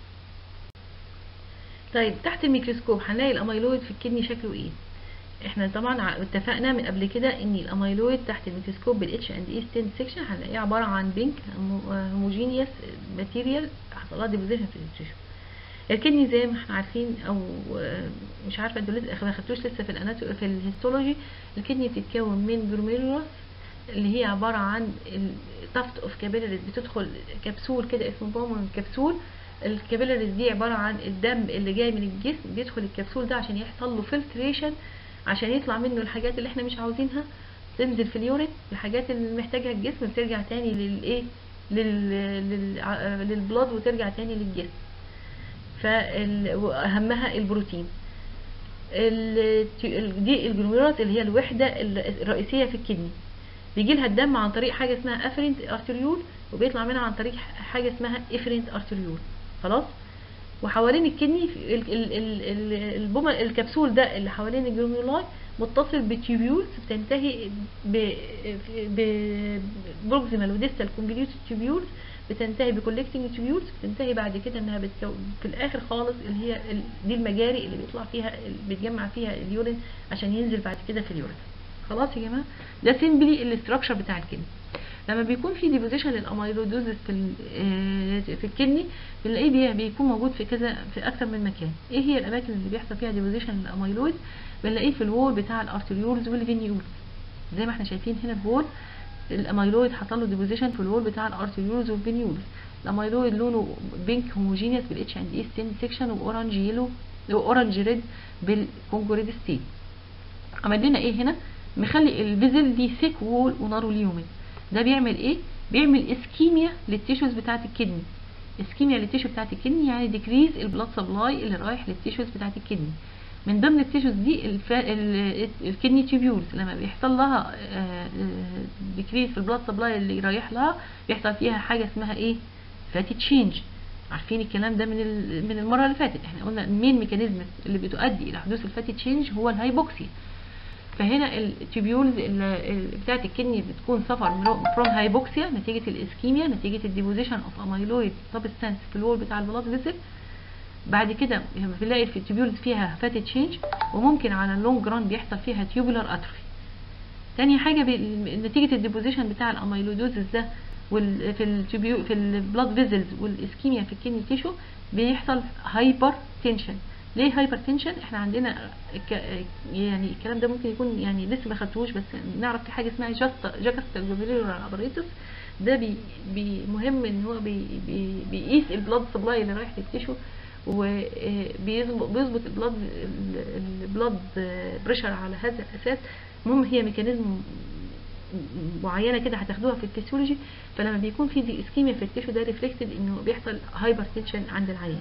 طيب تحت الميكروسكوب هنلاقي الاميلويد في الكدني شكله ايه احنا طبعا اتفقنا من قبل كده ان الاميلويد تحت الميكروسكوب بالاتش اند اي ستين سيكشن هنلاقيه عباره عن بينك هوموجينيوس ماتيريال حصل لها ديبوزيشن في التيشو الكدني زي ما احنا عارفين او مش عارفه انتوا لسه ما خدتوش لسه في الاناتو في الهيستولوجي الكدني بتتكون من جلوميرولوس اللي هي عباره عن تافت اوف كابيلاريز بتدخل كبسول كده اسمه بومون كبسول الكابيلاريز دي عباره عن الدم اللي جاي من الجسم بيدخل الكبسول ده عشان يحصل له فلتريشن عشان يطلع منه الحاجات اللي احنا مش عاوزينها تنزل في اليورين الحاجات اللي محتاجها الجسم بترجع تاني للايه لل... لل... للبلاد وترجع تاني للجسم فاهمها البروتين ال... دي الجلوميرات اللي هي الوحده الرئيسيه في الكدني بيجي لها الدم عن طريق حاجه اسمها افرنت ارتريول وبيطلع منها عن طريق حاجه اسمها افرنت ارتريول خلاص وحوالين الكدني البومة الكبسول ده اللي حوالين الجلوميرولاي متصل بتيوبيولز بتنتهي ببروكسيمال وديستال كونفوليوتد تيوبيولز بتنتهي بكولكتنج تيوبيولز بتنتهي بعد كده انها بتكو في الاخر خالص اللي هي دي المجاري اللي بيطلع فيها بيتجمع فيها اليورين عشان ينزل بعد كده في اليورين خلاص يا جماعه ده سيمبلي الاستراكشر بتاع الكدني لما بيكون في ديبوزيشن للاميلودوزس في في الكدني بنلاقيه بيكون موجود في كذا في اكثر من مكان ايه هي الاماكن اللي بيحصل فيها ديبوزيشن للاميلويد بنلاقيه في الوول بتاع الارتريولز والفينيولز زي ما احنا شايفين هنا الوول الاميلويد حصل له ديبوزيشن في الوول بتاع الارتريولز والفينيولز الاميلويد لونه بينك هوموجينيوس بالاتش اند اي ستين سيكشن واورنج يلو واورنج ريد بالكونجوريد ستيت عمل لنا ايه هنا مخلي الفيزل دي ثيك وول ونارو ليومن ده بيعمل ايه بيعمل اسكيميا للتيشوز بتاعه الكدني اسكيميا للتيشو بتاعه الكدني يعني ديكريز البلاد سبلاي اللي رايح للتيشوز بتاعه الكدني من ضمن التيشوز دي الف... ال- الكدني تيوبيولز لما بيحصل لها ديكريز في البلاد سبلاي اللي رايح لها بيحصل فيها حاجه اسمها ايه فاتي تشينج عارفين الكلام ده من ال- من المره اللي فاتت احنا قلنا المين ميكانيزم اللي بتؤدي الى حدوث الفاتي تشينج هو الهايبوكسيا فهنا التيبيولز بتاعت الكدني بتكون سفر فروم هايبوكسيا نتيجه الاسكيميا نتيجه الديبوزيشن اوف اميلويد سبستانس في الوول بتاع البلاد فيسل بعد كده لما بنلاقي في التيبيولز فيها فاتي تشينج وممكن على اللونج ران بيحصل فيها تيوبولار اتروفي تاني حاجه بي- نتيجه الديبوزيشن بتاع الاميلودوزس ده وال في التيبيو في البلاد فيزلز والاسكيميا في الكدني تيشو بيحصل هايبر تنشن ليه هايبر تنشن احنا عندنا ك يعني الكلام ده ممكن يكون يعني لسه ما خدتوش بس نعرف في حاجه اسمها جاست جاكستا جوفيليرال اباريتس ده بي بي مهم ان هو بي بي بيقيس البلاد سبلاي اللي رايح للتيشو وبيظبط بيظبط البلاد البلاد بريشر على هذا الاساس المهم هي ميكانيزم معينه كده هتاخدوها في الفسيولوجي فلما بيكون في دي اسكيميا في التيشو ده ريفلكتد انه بيحصل هايبر تنشن عند العيان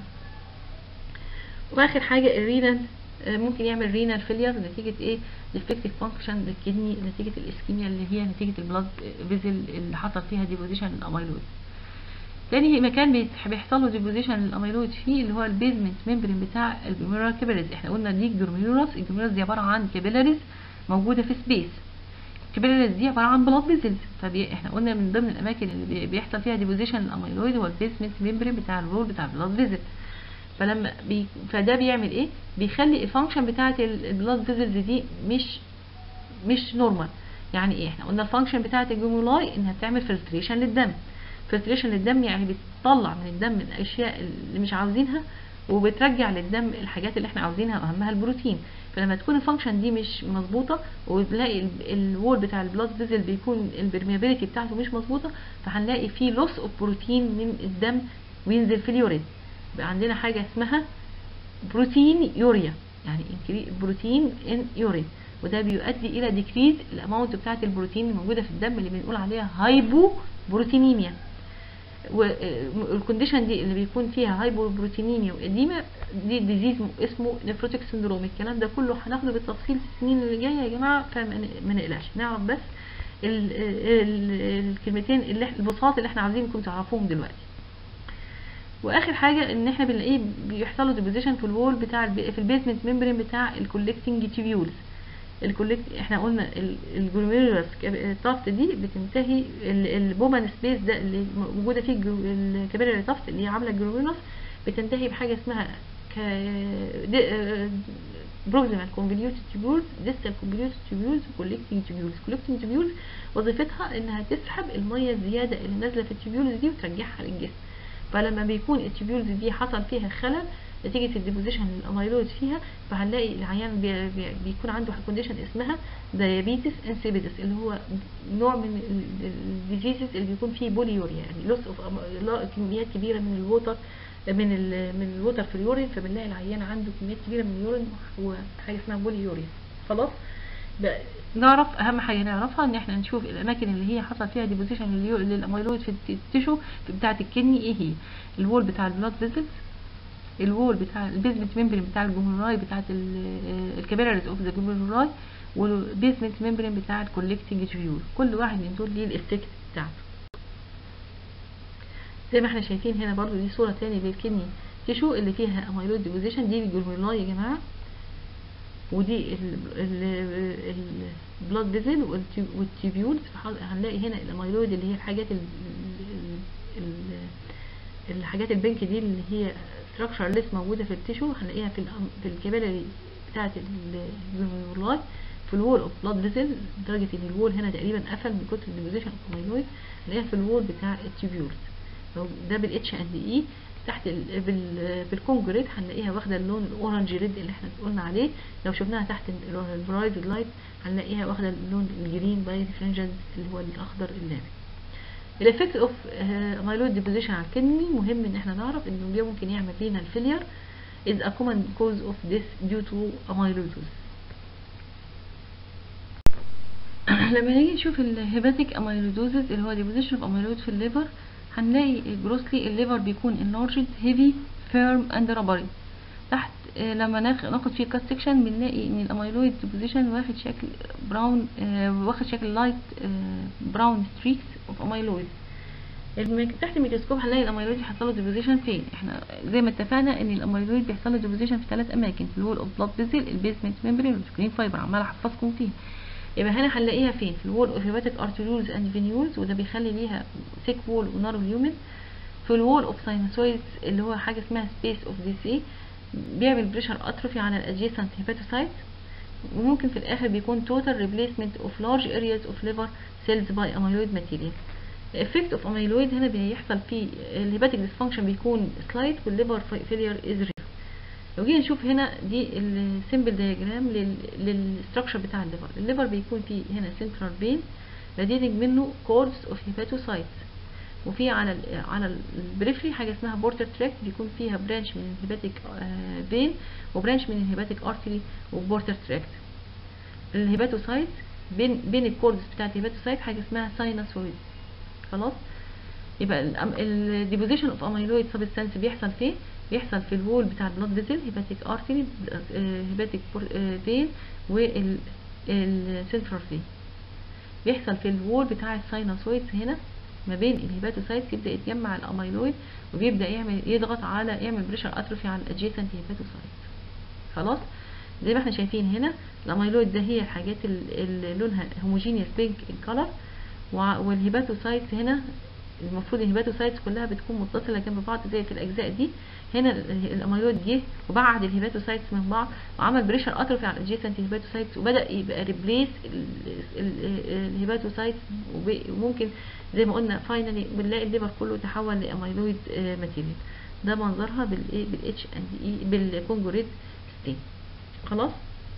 واخر حاجه الرينال آه، ممكن يعمل رينال فيلير نتيجه ايه ديفكتيف فانكشن للكدني نتيجه الاسكيميا اللي هي نتيجه البلاد فيزل اللي حصل فيها ديبوزيشن الاميلويد تاني مكان بيت- بيحصل له ديبوزيشن الاميلويد فيه اللي هو البيزمنت ممبرين بتاع الجلوميرال كابيلاريز احنا قلنا دي الجلوميرولس الجلوميرولس دي عباره عن كابيلاريز موجوده في سبيس الكابيلاريز دي عباره عن بلاد فيزلز فبي احنا قلنا من ضمن الاماكن اللي بي- بيحصل فيها ديبوزيشن الاميلويد هو البيزمنت ممبرين بتاع الرول بتاع البلاد فيزل فلما بي فده بيعمل ايه بيخلي الفانكشن بتاعه البلاد فيزلز دي مش مش نورمال يعني ايه احنا قلنا الفانكشن بتاعه الجلوميرولاي انها بتعمل فلتريشن للدم فلتريشن للدم يعني بتطلع من الدم الاشياء اللي مش عاوزينها وبترجع للدم الحاجات اللي احنا عاوزينها واهمها البروتين فلما تكون الفانكشن دي مش مظبوطه وتلاقي ال- الوول بتاع البلاد فيزل بيكون البرميابيليتي بتاعته مش مظبوطه فهنلاقي فيه لوس اوف بروتين من الدم وينزل في اليورين بقى عندنا حاجه اسمها بروتين يوريا يعني incre- بروتين ان يورين وده بيؤدي الى ديكريز الاماونت بتاعه البروتين الموجوده في الدم اللي بنقول عليها هايبو بروتينيميا والكونديشن دي اللي بيكون فيها هايبو بروتينيميا واديما دي ديزيز اسمه نيفروتيك سندروم الكلام ده كله هناخده بالتفصيل في السنين اللي جايه يا جماعه فما نقلقش نعرف بس ال- ال- الكلمتين اللي إح- البساط اللي احنا عايزينكم تعرفوهم دلوقتي واخر حاجه ان احنا بنلاقيه بيحصل له ديبوزيشن في الوول بتاع الب- في البيزمنت ممبرين بتاع الكولكتنج تيبيولز الكولكت احنا قلنا الجلوميرولس تافت دي بتنتهي ال- البومان سبيس ده اللي موجوده فيه الكابيلاري تافت اللي هي عامله الجلوميرولس بتنتهي بحاجه اسمها بروكسيمال كونفوليوتد تيبيولز ديستال كونفوليوتد تيبيولز وكولكتنج تيبيولز كولكتنج تيبيولز وظيفتها انها تسحب الميه الزياده اللي نازله في التيبيولز دي وترجعها للجسم فلما بيكون التيبيولز دي حصل فيها خلل نتيجة الديبوزيشن الاميلويد فيها فهنلاقي العيان بي بي بيكون عنده كونديشن اسمها دايابيتس انسيبيدس اللي هو نوع من الديزيزز اللي بيكون فيه بوليوريا يعني لوس اوف كميات كبيرة من الووتر من ال من الووتر في اليورين فبنلاقي العيان عنده كميات كبيرة من اليورين وحاجة اسمها بوليوريا خلاص بقى نعرف اهم حاجه نعرفها ان احنا نشوف الاماكن اللي هي حصل فيها ديبوزيشن للاميلويد في التيشو بتاعه الكدني ايه هي الوول بتاع البلاد فيزلز الوول بتاع البيزمنت ممبرين بتاع الجلوميرولاي بتاعه الكابيلاريز اوف ذا جلوميرولاي والبيزمنت ممبرين بتاع الكولكتنج تيبيول كل واحد من دول ليه الافكت بتاعته زي ما احنا شايفين هنا برضو دي صوره تاني للكدني تيشو اللي فيها اميلويد ديبوزيشن دي الجلوميرولاي يا جماعه ودي البلاد فيزل والتيبيول هنلاقي هنا الاميلويد اللي هي الحاجات ال ال الحاجات البنك دي اللي هي ستراكشر ليس موجوده في التيشو هنلاقيها في الأم في الكابيلاري بتاعه الجلوميرولاي في الوول اوف بلاد فيزل لدرجه ان الوول هنا تقريبا قفل من كتر الديبوزيشن اوف اميلويد هنلاقيها في الوول بتاع التيبيولز ده بالاتش اند اي تحت ال بال بالكونجريت هنلاقيها واخده اللون الاورنج ريد اللي احنا قلنا عليه لو شفناها تحت البرايفت لايت هنلاقيها واخده اللون الجرين باي فرنجنز اللي هو الاخضر اللامع الافكت اوف اميلويد ديبوزيشن على الكدني مهم ان احنا نعرف انه ده ممكن يعمل لينا الفيلير is a common cause of death due to amyloidosis لما نيجي نشوف الهيباتيك اميلودوزز اللي هو ديبوزيشن اوف اميلويد في الليفر هنلاقي جروسلي الليفر بيكون enlarged heavy firm and rubbery تحت آه، لما ناخ- ناخد فيه كاست سكشن بنلاقي ان الاميلويد ديبوزيشن واخد شكل براون آه، واخد شكل لايت براون ستريكس اوف اميلويد الميك- تحت الميكروسكوب هنلاقي الاميلويد بيحصل له ديبوزيشن فين احنا زي ما اتفقنا ان الاميلويد بيحصل له ديبوزيشن في ثلاث اماكن في الوول اوف بلاد فيزل البيزمنت ممبرين والسكرين فايبر عمال احفظكم فيها يبقى هنا هنلاقيها فين في الوول اوف هيباتيك ارتريولز اند فينيولز وده بيخلي ليها ثيك وول ونارو هيومن في الوول اوف ساينوسويدز اللي هو حاجه اسمها سبيس اوف دي سي بيعمل بريشر اتروفي على الادجيسنت هيباتوسايت وممكن في الاخر بيكون total replacement of large areas of liver cells by amyloid material effect of amyloid هنا بيحصل فيه الهيباتيك dysfunction بيكون slight والليفر failure is rare لو جينا نشوف هنا دي السيمبل دياجرام للستراكشر بتاع الليفر الليفر بيكون فيه هنا سنترال فين radiating منه cords of hepatocytes وفي على ال على البريفري حاجه اسمها بورتر تراكت بيكون فيها برانش من الهيباتيك فين وبرانش من الهيباتيك ارتري وبورتر تراكت الهيباتوسايت بين بين الكوردز بتاعت الهيباتوسايت حاجه اسمها ساينوسويد خلاص يبقى الديبوزيشن اوف اميلويد سبستانس بيحصل فين بيحصل في الوول بتاع البلاد فيزل هيباتيك ارتري هيباتيك فين والسنترال فين بيحصل في الوول بتاع الساينوسويدز هنا ما بين الهيباتوسايتس يبدا يتجمع الاميلويد وبيبدا يعمل يضغط على يعمل بريشر اتروفي على الادجيسنت هيباتوسايت خلاص زي ما احنا شايفين هنا الاميلويد ده هي الحاجات اللي لونها هوموجينيوس بينك الكالر والهيباتوسايتس هنا المفروض الهيباتوسايتس كلها بتكون متصله جنب بعض زي في الاجزاء دي هنا الاميلويد جه وبعد الهيباتوسايتس من بعض وعمل بريشر اتروفي على الادجيسنت هيباتوسايتس وبدا يبقى ريبليس الهيباتوسايتس وممكن زي ما قلنا فاينلي بنلاقي الليفر كله تحول لاميلويد ماتيريال ده منظرها بالايه بالاتش اند اي بالكونجوريت ستين خلاص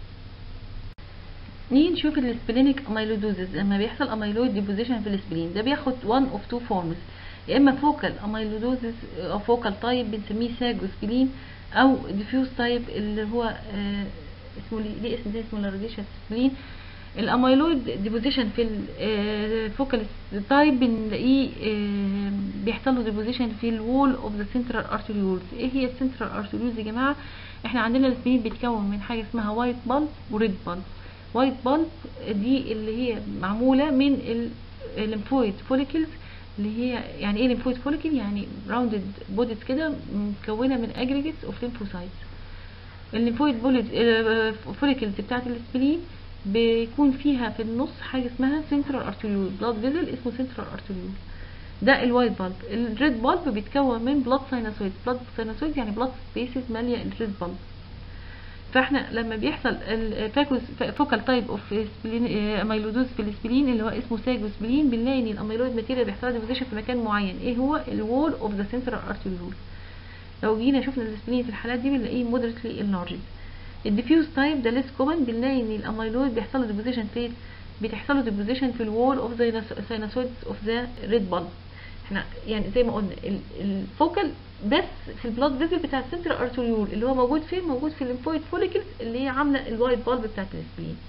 نيجي نشوف السبلينيك اميلودوزز لما بيحصل اميلويد ديبوزيشن في السبلين ده بياخد one of two forms يا اما فوكال اميلودوزز او فوكال تايب بنسميه ساجوسبلين او ديفيوز تايب اللي هو آه اسمه ليه اسم زي اسمه لارجيشن سبلين الاميلويد ديبوزيشن في الفوكال تايب بنلاقيه آه بيحصل له ديبوزيشن في الوول اوف ذا سنترال ارتريولز ايه هي السنترال ارتريولز يا جماعه احنا عندنا السبلين بيتكون من حاجه اسمها وايت بالب وريد بالب وايت بالب دي اللي هي معموله من الليمفويد فوليكلز اللي هي يعني ايه ليمفويد فوليكل يعني راوندد بوديز كده مكونه من اجريجيتس اوف ليمفوسايتس الليمفويد فوليكلز بتاعت السبلين بيكون فيها في النص حاجه اسمها سنترال ارتريول بلاد فيزل اسمه سنترال ارتريول ده الوايت بالب الريد بالب بيتكون من بلاد ساينوسويد بلاد ساينوسويد يعني بلاد سبيسز ماليه الريد بالب فاحنا لما بيحصل الفاكوس فوكال تايب اوف اميلودوز في السبلين اللي هو اسمه ساجوسبلين بنلاقي ان الاميلويد ماتيريال بيحصل ديبوزيشن في مكان معين ايه هو الوول اوف ذا سنترال ارتريول لو جينا شفنا السبلين في الحالات دي بنلاقيه مودريتلي انلارجد الديفيوز تايب ده ليس كومن بنلاقي ان الاميلويد بيحصل له ديبوزيشن في بتحصل له ديبوزيشن في الوول اوف ذا ساينوسويدز اوف ذا ريد بالب احنا يعني زي ما قلنا الفوكال بس في البلاد فيزل بتاع السنترال ارتريول اللي هو موجود فين موجود في الليمفويد فوليكلز اللي هي عامله الوايت بالب بتاعت السبلين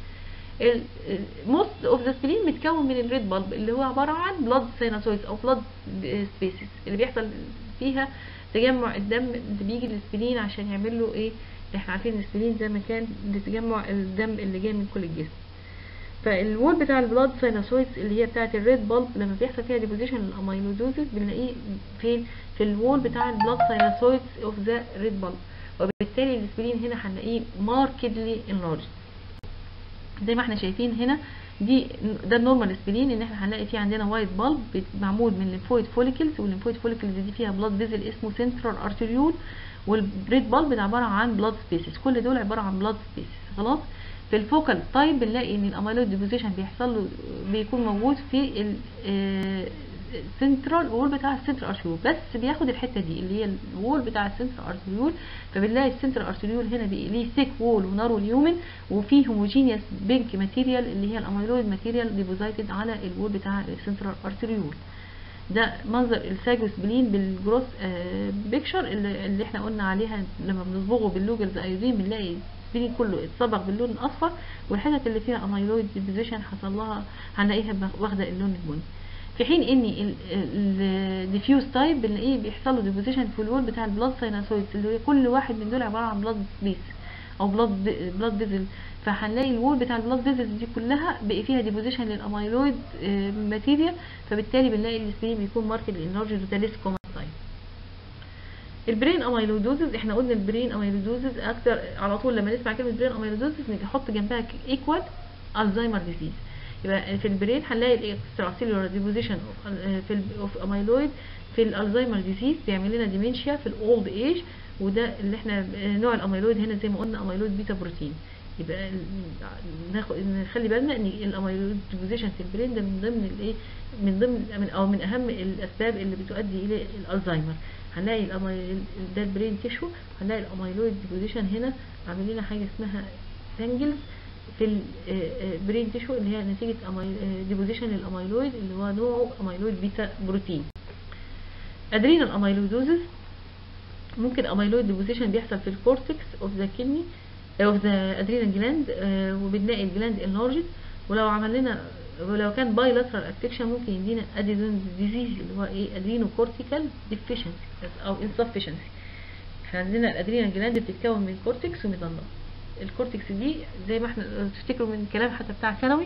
موست اوف ذا سبلين متكون من الريد بالب اللي هو عباره عن بلاد ساينوسويدز او بلاد سبيسز اللي بيحصل فيها تجمع الدم اللي بيجي للسبلين عشان يعمل له ايه احنا عارفين السبلين ده مكان لتجمع الدم اللي جاي من كل الجسم فالوول بتاع البلاد ساينوسويدز اللي هي بتاعه الريد بالب لما بيحصل فيها ديبوزيشن للاميلودوزز بنلاقيه فين في الوول بتاع البلاد ساينوسويدز اوف ذا ريد بالب وبالتالي السبلين هنا هنلاقيه ماركدلي انلارج زي ما احنا شايفين هنا دي ده النورمال سبلين ان احنا هنلاقي فيه عندنا وايت بالب معمول من ليمفويد فوليكلز والليمفويد فوليكلز دي فيها بلاد فيزل اسمه سنترال ارتريول والريد بالب ده عباره عن بلاد سبيسز كل دول عباره عن بلاد سبيسز خلاص في الفوكال تايب بنلاقي ان الاميلويد ديبوزيشن بيحصل له بيكون موجود في السنترال وول بتاع السنترال ارتريول بس بياخد الحته دي اللي هي الوول بتاع السنترال ارتريول فبنلاقي السنترال ارتريول هنا ليه ثيك وول ونارو اليومن وفيه هوموجينيوس بينك ماتيريال اللي هي الاميلويد ماتيريال ديبوزايتد على الوول بتاع السنترال ارتريول ده منظر الساجوسبلين بالجروس آه بيكشر اللي, اللي احنا قلنا عليها لما بنصبغه باللوجلز ايودين بنلاقي الاسبرين كله اتصبغ باللون الاصفر والحتت اللي فيها اميلويد ديبوزيشن حصل لها هنلاقيها واخده اللون البني في حين ان الديفيوز تايب بنلاقيه بيحصل له ديبوزيشن في الوول بتاع البلاد سايناسويدز اللي هي كل واحد من دول عباره عن بلاد بيس او بلاد بلاد فيزل فهنلاقي الوول بتاع البلاد فيزلز دي كلها بقى فيها ديبوزيشن للاميلويد ماتيريال فبالتالي بنلاقي الاسبرين بيكون ماركت انلارجد وده ليس كومن تايب البرين اميلودوزز احنا قلنا البرين اميلودوزز اكتر على طول لما نسمع كلمه برين اميلودوزز نحط جنبها ايكوال الزهايمر ديزيز يبقى في البرين هنلاقي الاكسترا سيلولار ديبوزيشن في اوف اميلويد في الالزهايمر ديزيز بيعمل لنا ديمنشيا في الاولد ايج وده اللي احنا نوع الاميلويد هنا زي ما قلنا اميلويد بيتا بروتين يبقى ناخد نخلي بالنا ان الاميلويد ديبوزيشن في البرين ده من ضمن الايه من ضمن من او من اهم الاسباب اللي بتؤدي الى الالزهايمر هنلاقي الاميلويد ده البرين تيشو هنلاقي الاميلويد ديبوزيشن هنا عامل لنا حاجه اسمها تانجلز في البرين تيشو اللي هي نتيجه ديبوزيشن للاميلويد اللي هو نوعه اميلويد بيتا بروتين ادرينال اميلويدوزز ممكن اميلويد ديبوزيشن بيحصل في الكورتكس اوف ذا كدني اوف ذا ادرينال جلاند وبنلاقي الجلاند انلارجد ولو عمل لنا ولو كان باي لاترال افكشن ممكن يدينا اديزون ديزيز اللي هو ايه ادرينو كورتيكال ديفيشنسي او انسفشنسي احنا عندنا الادرينال جلاند بتتكون من كورتكس وميدالا الكورتكس دي زي ما احنا تفتكروا من الكلام حتى بتاع ثانوي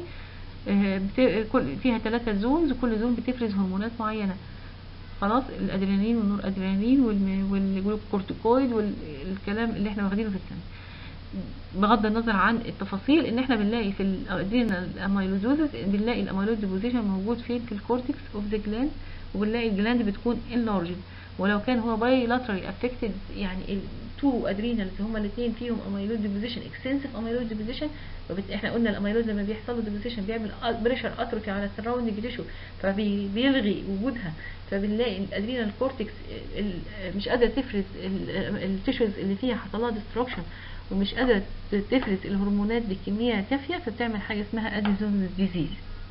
فيها ثلاثة زونز وكل زون بتفرز هرمونات معينة خلاص الادرينالين والنور ادرينالين والكورتيكويد والكلام اللي احنا واخدينه في السنه بغض النظر عن التفاصيل ان احنا بنلاقي في الادرينال اميلوزوزس بنلاقي الاميلويد ديبوزيشن موجود فين في الكورتكس اوف ذا جلاند وبنلاقي الجلاند بتكون انلارجد ولو كان هو باي لاترالي افكتد يعني التو ادرينالز هما الاثنين فيهم اميلويد ديبوزيشن اكستنسيف اميلويد ديبوزيشن احنا قلنا الاميلويد لما بيحصل له ديبوزيشن بيعمل بريشر اتروفي على السراوندنج تيشو فبيلغي وجودها فبنلاقي الادرينال كورتكس مش قادره تفرز التيشوز اللي فيها حصل لها ديستركشن ومش قادره تفرز الهرمونات بكميه كافيه فبتعمل حاجه اسمها اديزون ديزيز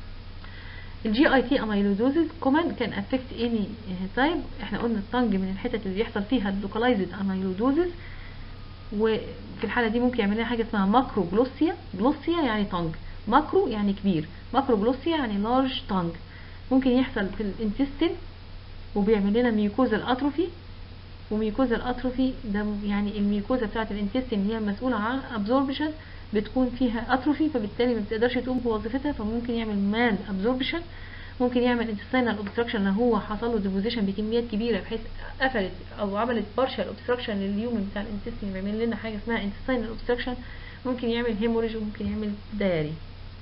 الجي اي تي اميلودوزز كومن كان افكت اني تايب احنا قلنا الطنج من الحتت اللي بيحصل فيها اللوكالايزد اميلودوزز وفي الحاله دي ممكن يعمل لنا حاجه اسمها ماكرو جلوسيا جلوسيا يعني طنج ماكرو يعني كبير ماكرو جلوسيا يعني لارج طنج ممكن يحصل في الانتستين وبيعمل لنا ميوكوزال اتروفي وميوكوزال اتروفي ده يعني الميوكوزا بتاعه الانتستين اللي هي مسؤوله عن ابزوربشن بتكون فيها اتروفي فبالتالي ما بتقدرش تقوم بوظيفتها فممكن يعمل مال ابزوربشن ممكن يعمل انتستينال اوبستراكشن لو هو حصل له ديبوزيشن بكميات كبيره بحيث قفلت او عملت بارشال اوبستراكشن لليوم بتاع الانتستين بيعمل لنا حاجه اسمها انتستينال اوبستراكشن ممكن يعمل هيموريج وممكن يعمل دايري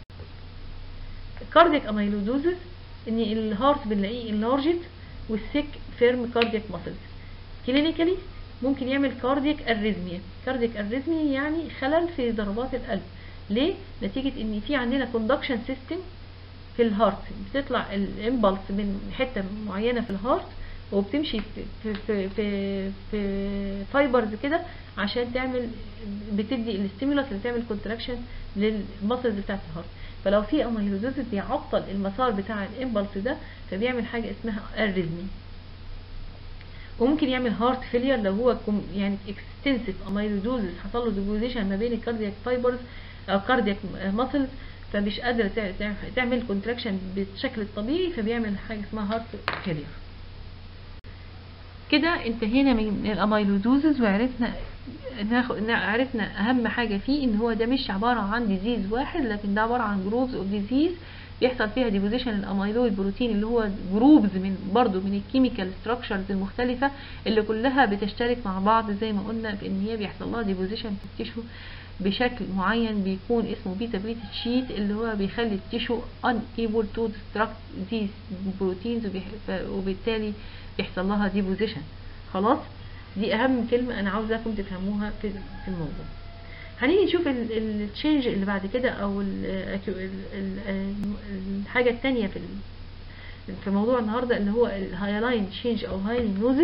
كاردياك اميلودوزز ان الهارت بنلاقيه انلارجد والسيك فيرم كاردياك ماسلز كلينيكالي ممكن يعمل كاردياك اريزميا كاردياك اريزميا يعني خلل في ضربات القلب ليه نتيجه ان في عندنا كوندكشن سيستم في الهارت بتطلع الامبلس من حته معينه في الهارت وبتمشي في في في في, في فايبرز كده عشان تعمل بتدي الاستيمولس اللي تعمل كونتراكشن للمسلز بتاعت الهارت فلو في اميلوزيس بيعطل المسار بتاع الامبلس ده فبيعمل حاجه اسمها اريزمي وممكن يعمل هارت فيلير لو هو يعني اكستنسيف اميلودوزس حصل له ديبوزيشن ما بين الكاردياك فايبرز او كاردياك ماسلز فمش قادره تعمل كونتراكشن بالشكل الطبيعي فبيعمل حاجه اسمها هارت فيلير كده انتهينا من الاميلودوزز وعرفنا ناخد عرفنا اهم حاجه فيه ان هو ده مش عباره عن ديزيز واحد لكن ده عباره عن جروبز اوف ديزيز بيحصل فيها ديبوزيشن الاميلويد بروتين اللي هو جروبز من برضو من الكيميكال ستراكشرز المختلفه اللي كلها بتشترك مع بعض زي ما قلنا في ان هي بيحصل لها ديبوزيشن في التيشو بشكل معين بيكون اسمه بيتا بريتد شيت اللي هو بيخلي التيشو unable to destruct these proteins وبالتالي بيحصل لها ديبوزيشن خلاص دي اهم كلمه انا عاوزاكم تفهموها في الموضوع هنيجي نشوف التشينج اللي بعد كده او ال ال ال الحاجه الثانيه في في موضوع النهارده اللي هو الهايلاين تشينج او هايلينوزس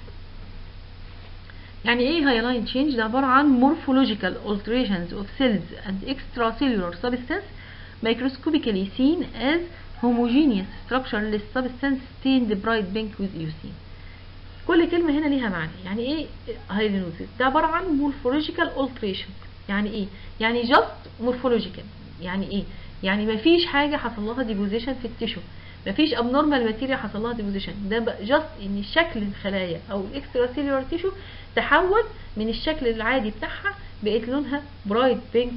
يعني ايه هايلاين تشينج ده عباره عن morphological alterations of cells and extracellular substance microscopically seen as homogeneous structureless substance stained bright pink with eosine كل كلمة هنا ليها معنى يعني ايه هايلينوزيس ده عبارة عن morphological alteration يعني ايه يعني جاست مورفولوجيكال يعني ايه يعني مفيش حاجه حصل لها ديبوزيشن في التيشو مفيش ابنورمال ماتيريال حصل لها ديبوزيشن ده جاست ان شكل الخلايا او الاكسترا سيلولار تيشو تحول من الشكل العادي بتاعها بقت لونها برايت بينك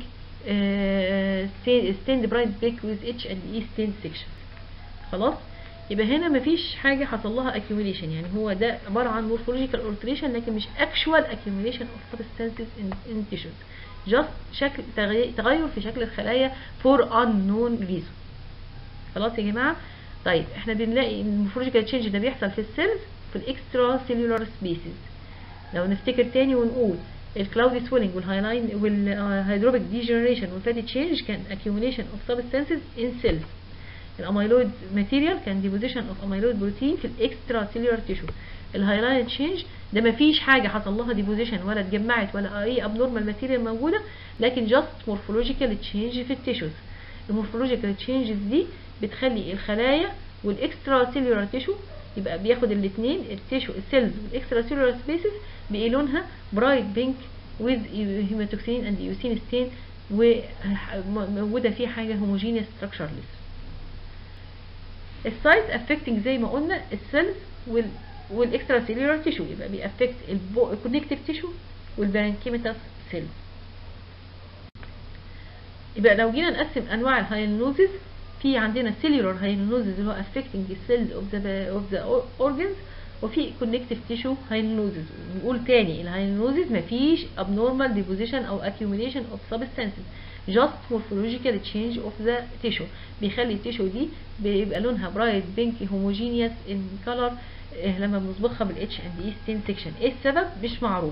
ستيند برايت بينك ويز اتش اند اي ستيند سيكشن خلاص يبقى هنا مفيش حاجة حصل لها accumulation يعني هو ده عبارة عن morphological alteration لكن مش actual accumulation of substances in, in tissues just شكل تغي- تغير في شكل الخلايا for unknown reason خلاص يا جماعة طيب احنا بنلاقي ان المورفولوجيكال تشينج ده بيحصل في السيلز في الاكسترا سيلولار سبيسيز لو نفتكر تاني ونقول الكلاودي سويلنج والهايلاين والهيدروبيك ديجنريشن والفاتي تشينج كان accumulation of substances in cells الاميلويد ماتيريال كان ديبوزيشن اوف اميلويد بروتين في الاكسترا سيلولار تيشو الهايلاين تشينج ده مفيش حاجه حصل لها ديبوزيشن ولا اتجمعت ولا اي ابنورمال ماتيريال موجوده لكن جاست مورفولوجيكال تشينج في التيشوز المورفولوجيكال تشينجز دي بتخلي الخلايا والاكسترا سيلولار تيشو يبقى بياخد الاثنين التيشو السيلز والاكسترا سيلولار سبيسز بقي لونها برايت بينك with هيماتوكسين اند ايوسين ستين وموجوده فيه حاجه هوموجينيوس ستراكشرلس السايت افكتنج زي ما قلنا السيلز وال والاكسترا سيلولار تيشو يبقى بيأفكت الكونكتيف تيشو والبارنكيميتاس سيلز يبقى لو جينا نقسم انواع الهايلينوزز في عندنا سيلولار هايلينوزز اللي هو affecting the cells of the of the organs وفي connective tissue هايلينوزز نقول تاني الهايلينوزز مفيش abnormal deposition او accumulation of substances just morphological change of the tissue بيخلي التيشو دي بيبقى لونها bright pink homogeneous in color آه، لما بنصبغها بالاتش اند اي ستين سيكشن ايه السبب مش معروف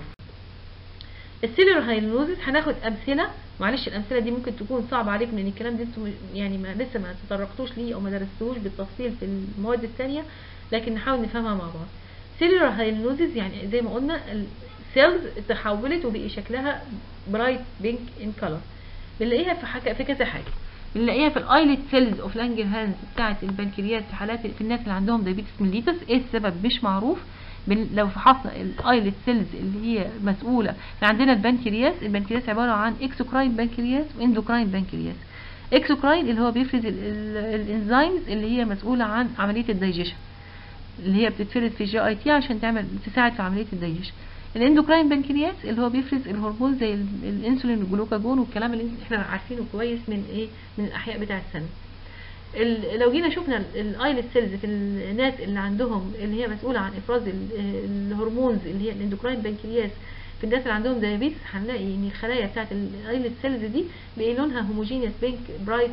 السيلولار هايلينوزس هناخد امثله معلش الامثله دي ممكن تكون صعبه عليكم لان الكلام ده انتم يعني ما لسه ما تطرقتوش ليه او ما درستوش بالتفصيل في المواد الثانيه لكن نحاول نفهمها مع بعض سيلولار هايلينوزس يعني زي ما قلنا السيلز تحولت وبقي شكلها برايت بينك ان كلر بنلاقيها في حاجه في كذا حاجه بنلاقيها في الايلت سيلز اوف لانجرهانز بتاعه البنكرياس في حالات في الناس اللي عندهم دايابيتس ميليتس ايه السبب مش معروف بن- لو فحصنا الايلت سيلز اللي هي مسؤوله في عندنا البنكرياس البنكرياس عباره عن اكسوكراين بنكرياس واندوكراين بنكرياس اكسوكراين اللي هو بيفرز ال- ال- الانزيمز اللي هي مسؤوله عن عمليه الدايجيشن اللي هي بتتفرز في الجي اي تي عشان تعمل تساعد في عمليه الدايجيشن الاندوكراين بنكرياس اللي هو بيفرز الهرمون زي ال- الانسولين والجلوكاجون والكلام اللي احنا عارفينه كويس من ايه من الاحياء بتاع السنه ال- لو جينا شفنا الايلت سيلز في الناس اللي عندهم اللي هي مسؤوله عن افراز ال- الهرمونز اللي هي الاندوكراين بنكرياس في الناس اللي عندهم دايابيتس هنلاقي ان الخلايا بتاعت الايلت سيلز دي بقى لونها هوموجينيوس بينك برايت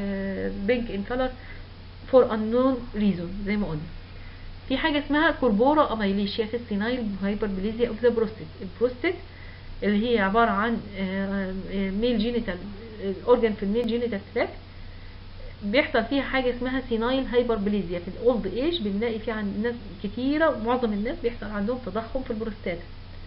بينك ان كلر فور unknown ريزون زي ما قلنا في حاجه اسمها كوربورا اميليشيا في السينايل هايبربليزيا اوف ذا بروستيت البروستيت اللي هي عباره عن ميل جينيتال اورجان في الميل جينيتال تراك بيحصل فيها حاجه اسمها سينايل هايبربليزيا في الاولد ايج بنلاقي في عند ناس كتيره ومعظم الناس بيحصل عندهم تضخم في البروستاتا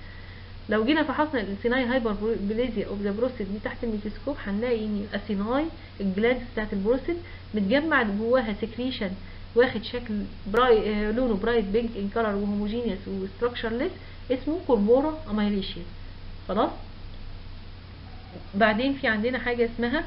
لو جينا فحصنا السيناي هايبربليزيا اوف ذا بروستيت دي تحت الميكروسكوب هنلاقي ان السيناي الجلاند بتاعت البروستيت متجمع جواها سكريشن واخد شكل براي آه لونه برايت بينك ان كلر وهوموجينيوس وستراكشرلس اسمه كوربورا اميليشيا خلاص بعدين في عندنا حاجه اسمها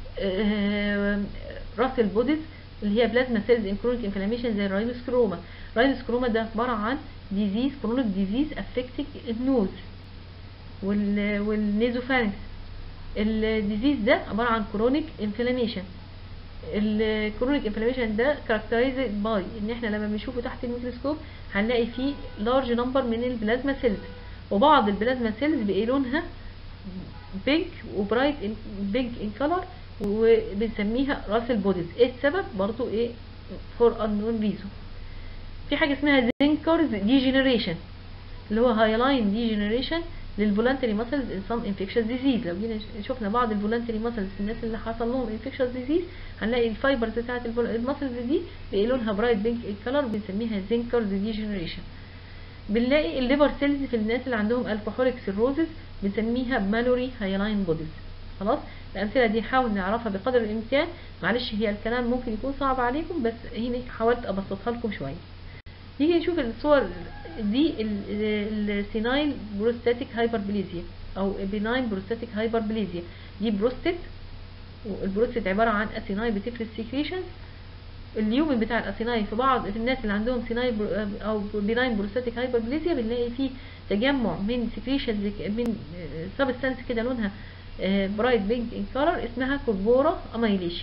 راسل بوديز اللي هي بلازما سيلز ان كرونيك انفلاميشن زي الراينوسكروما الراينوسكروما ده عباره عن ديزيز كرونيك ديزيز افكتنج النوز وال والنيزوفارنكس الديزيز ده عباره عن كرونيك انفلاميشن الكرونيك انفلاميشن ده كاركترايزد باي ان احنا لما بنشوفه تحت الميكروسكوب هنلاقي فيه لارج نمبر من البلازما سيلز وبعض البلازما سيلز بقى لونها بينك وبرايت بينك ان كلر وبنسميها راسل بوديز ايه السبب برضو ايه فور unknown reason في حاجه اسمها زينكرز ديجنريشن اللي هو هايلاين ديجنريشن للفولانتري ماسلز ان سام انفكشن ديزيز لو جينا شفنا بعض الفولانتري ماسلز الناس اللي حصل لهم انفكشن ديزيز هنلاقي الفايبرز بتاعت الماسلز دي بقى لونها برايت بينك كلر بنسميها زينكرز ديجنريشن بنلاقي الليفر سيلز في الناس اللي عندهم الكحوليك سيروزز بنسميها مالوري هايلاين بوديز خلاص الامثله دي حاول نعرفها بقدر الامكان معلش هي الكلام ممكن يكون صعب عليكم بس هنا حاولت ابسطها لكم شويه نيجي نشوف الصور دي السينايل بروستاتيك هايبربليزيا او بناين بروستاتيك هايبربليزيا دي بروستات والبروستات عباره عن اسيناي بتفرز سيكريشنز اليومن بتاع الاسيناي في بعض في الناس اللي عندهم سيناي برو او بناين بروستاتيك هايبربليزيا بنلاقي فيه تجمع من سيكريشنز من سبستانس كده لونها برايت بينك ان كولر اسمها كوربورا اميليشيا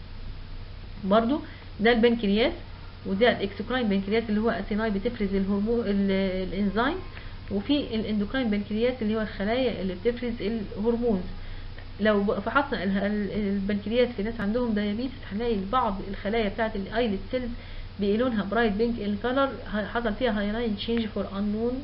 برضو ده البنكرياس وده الاكسوكراين بنكرياس اللي هو اسيناي بتفرز الهرمون الانزيم وفي الاندوكراين بنكرياس اللي هو الخلايا اللي بتفرز الهرمونز لو فحصنا البنكرياس في ناس عندهم دايابيتس هنلاقي بعض الخلايا بتاعه الايلت سيلز بلونها برايت بينك ان كلر حصل فيها هايلاين تشينج فور انون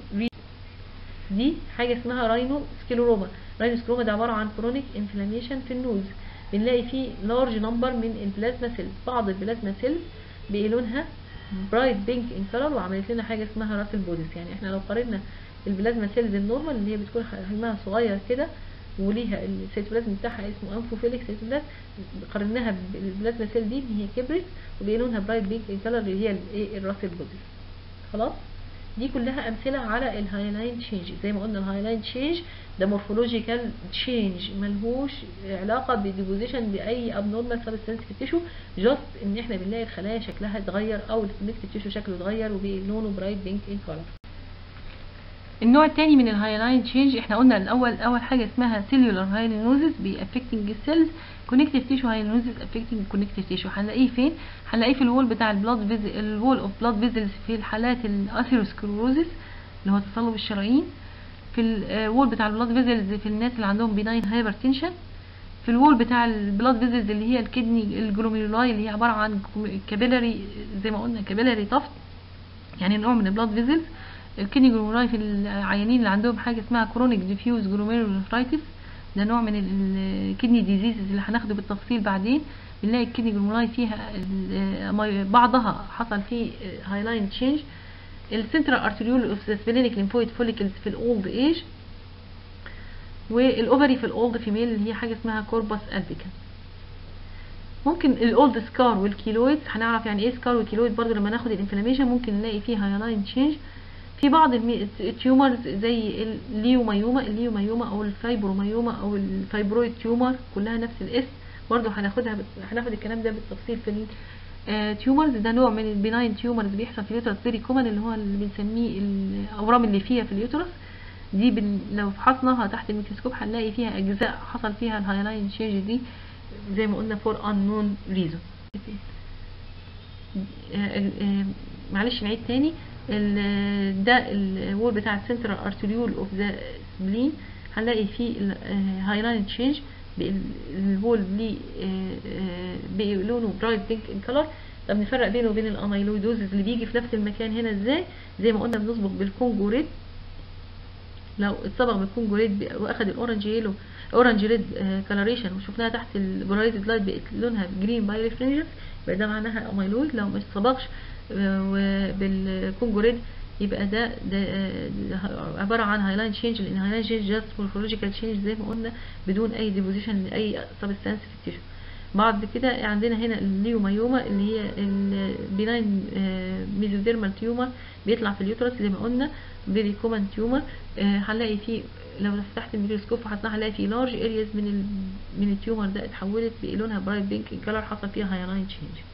دي حاجه اسمها راينو سكليروما راينو سكليروما ده عباره عن كرونيك انفلاميشن في النوز بنلاقي فيه لارج نمبر من البلازما سيلز بعض البلازما سيلز بلونها برايت بينك ان كلر وعملت لنا حاجه اسمها راسل بوديس يعني احنا لو قارنا البلازما سيلز النورمال اللي هي بتكون حجمها صغير كده وليها السيتوبلازم بتاعها اسمه انفوفيليك سيتوبلازم قارناها بالبلازما سيل دي ان هي كبرت وبقي لونها برايت بينك ان كلر اللي هي الايه الراسل بوديس خلاص دي كلها امثله على الهايلاين تشينج زي ما قلنا الهايلاين تشينج ده مورفولوجيكال تشينج ملهوش علاقه بديبوزيشن باي ابنورمال سبستانس في التيشو جاست ان احنا بنلاقي الخلايا شكلها اتغير او الكونكتيف تيشو شكله اتغير وبقي لونه برايت بينك ان كلر النوع الثاني من الهايلاين تشينج احنا قلنا الاول اول حاجه اسمها سيلولار هايلينوزس بيأفكتنج السيلز كونكتيف تيشو هايلينوزس افكتنج كونكتيف تيشو هنلاقيه فين هنلاقيه في الوول بتاع البلاد فيزل الوول اوف بلاد فيزلز في الحالات الاثيروسكلروزس اللي هو تصلب الشرايين في الوول بتاع البلاد فيزلز في الناس اللي عندهم بيناين هايبرتنشن في الوول بتاع البلاد فيزلز اللي هي الكدني الجلوميرولاي اللي هي عباره عن كابيلاري زي ما قلنا كابيلاري طفت يعني نوع من البلاد فيزلز الكدني جلوميرولاي في العيانين اللي عندهم حاجه اسمها كرونيك ديفيوز جلوميرولوفرايتس ده نوع من الكدني ديزيزز اللي هناخده بالتفصيل بعدين بنلاقي الكدني جلوميرولاي فيها بعضها حصل فيه هايلاين تشينج السنترال ارتريول اوف سبلينيك ليمفويد فوليكلز في الاولد ايج والاوفري في الاولد فيميل اللي هي حاجه اسمها كوربس البيكا ممكن الاولد سكار والكيلويد هنعرف يعني ايه سكار والكيلويد برضو لما ناخد الانفلاميشن ممكن نلاقي فيه هايلاين تشينج في بعض التيومرز زي الليوميوما الليوميوما او الفايبروميوما او الفايبرويد تيومر كلها نفس الاسم برضو هناخدها بت... هناخد الكلام ده بالتفصيل في التيومرز ده نوع من البناين تيومرز بيحصل في اليوترس فيري كومن اللي هو اللي بنسميه الاورام اللي فيها في اليوترس دي بن... لو فحصناها تحت الميكروسكوب هنلاقي فيها اجزاء حصل فيها الهايلاين تشينج دي زي ما قلنا فور انون ريزون معلش نعيد تاني ده الوول بتاع السنترال ارتريول اوف ذا سبلين هنلاقي فيه هايلاين تشينج الوول ليه بلونه برايت بينك ان كلر طب نفرق بينه وبين الاميلويدوزز اللي بيجي في نفس المكان هنا ازاي زي ما قلنا بنصبغ بالكونجو ريد لو اتصبغ بالكونجو ريد واخد الاورنج يلو اورنج ريد كلريشن وشفناها تحت البرايتد لايت بقت لونها جرين باي ريفرنجنس يبقى ده معناها اميلويد لو ما اتصبغش بالكونجو ريد يبقى ده, ده عباره عن هايلاين تشينج لان هايلاين تشينج جاست مورفولوجيكال تشينج زي ما قلنا بدون اي ديبوزيشن لاي سبستانس في التيشو بعد كده عندنا هنا الليوميوما اللي هي البناين ميزوديرمال تيومر بيطلع في اليوترس زي ما قلنا فيري كومن تيومر هنلاقي فيه لو فتحت الميكروسكوب فحصناها هنلاقي فيه لارج ارياز من ال من التيومر ده اتحولت بلونها برايت بينك كلر حصل فيها هايلاين تشينج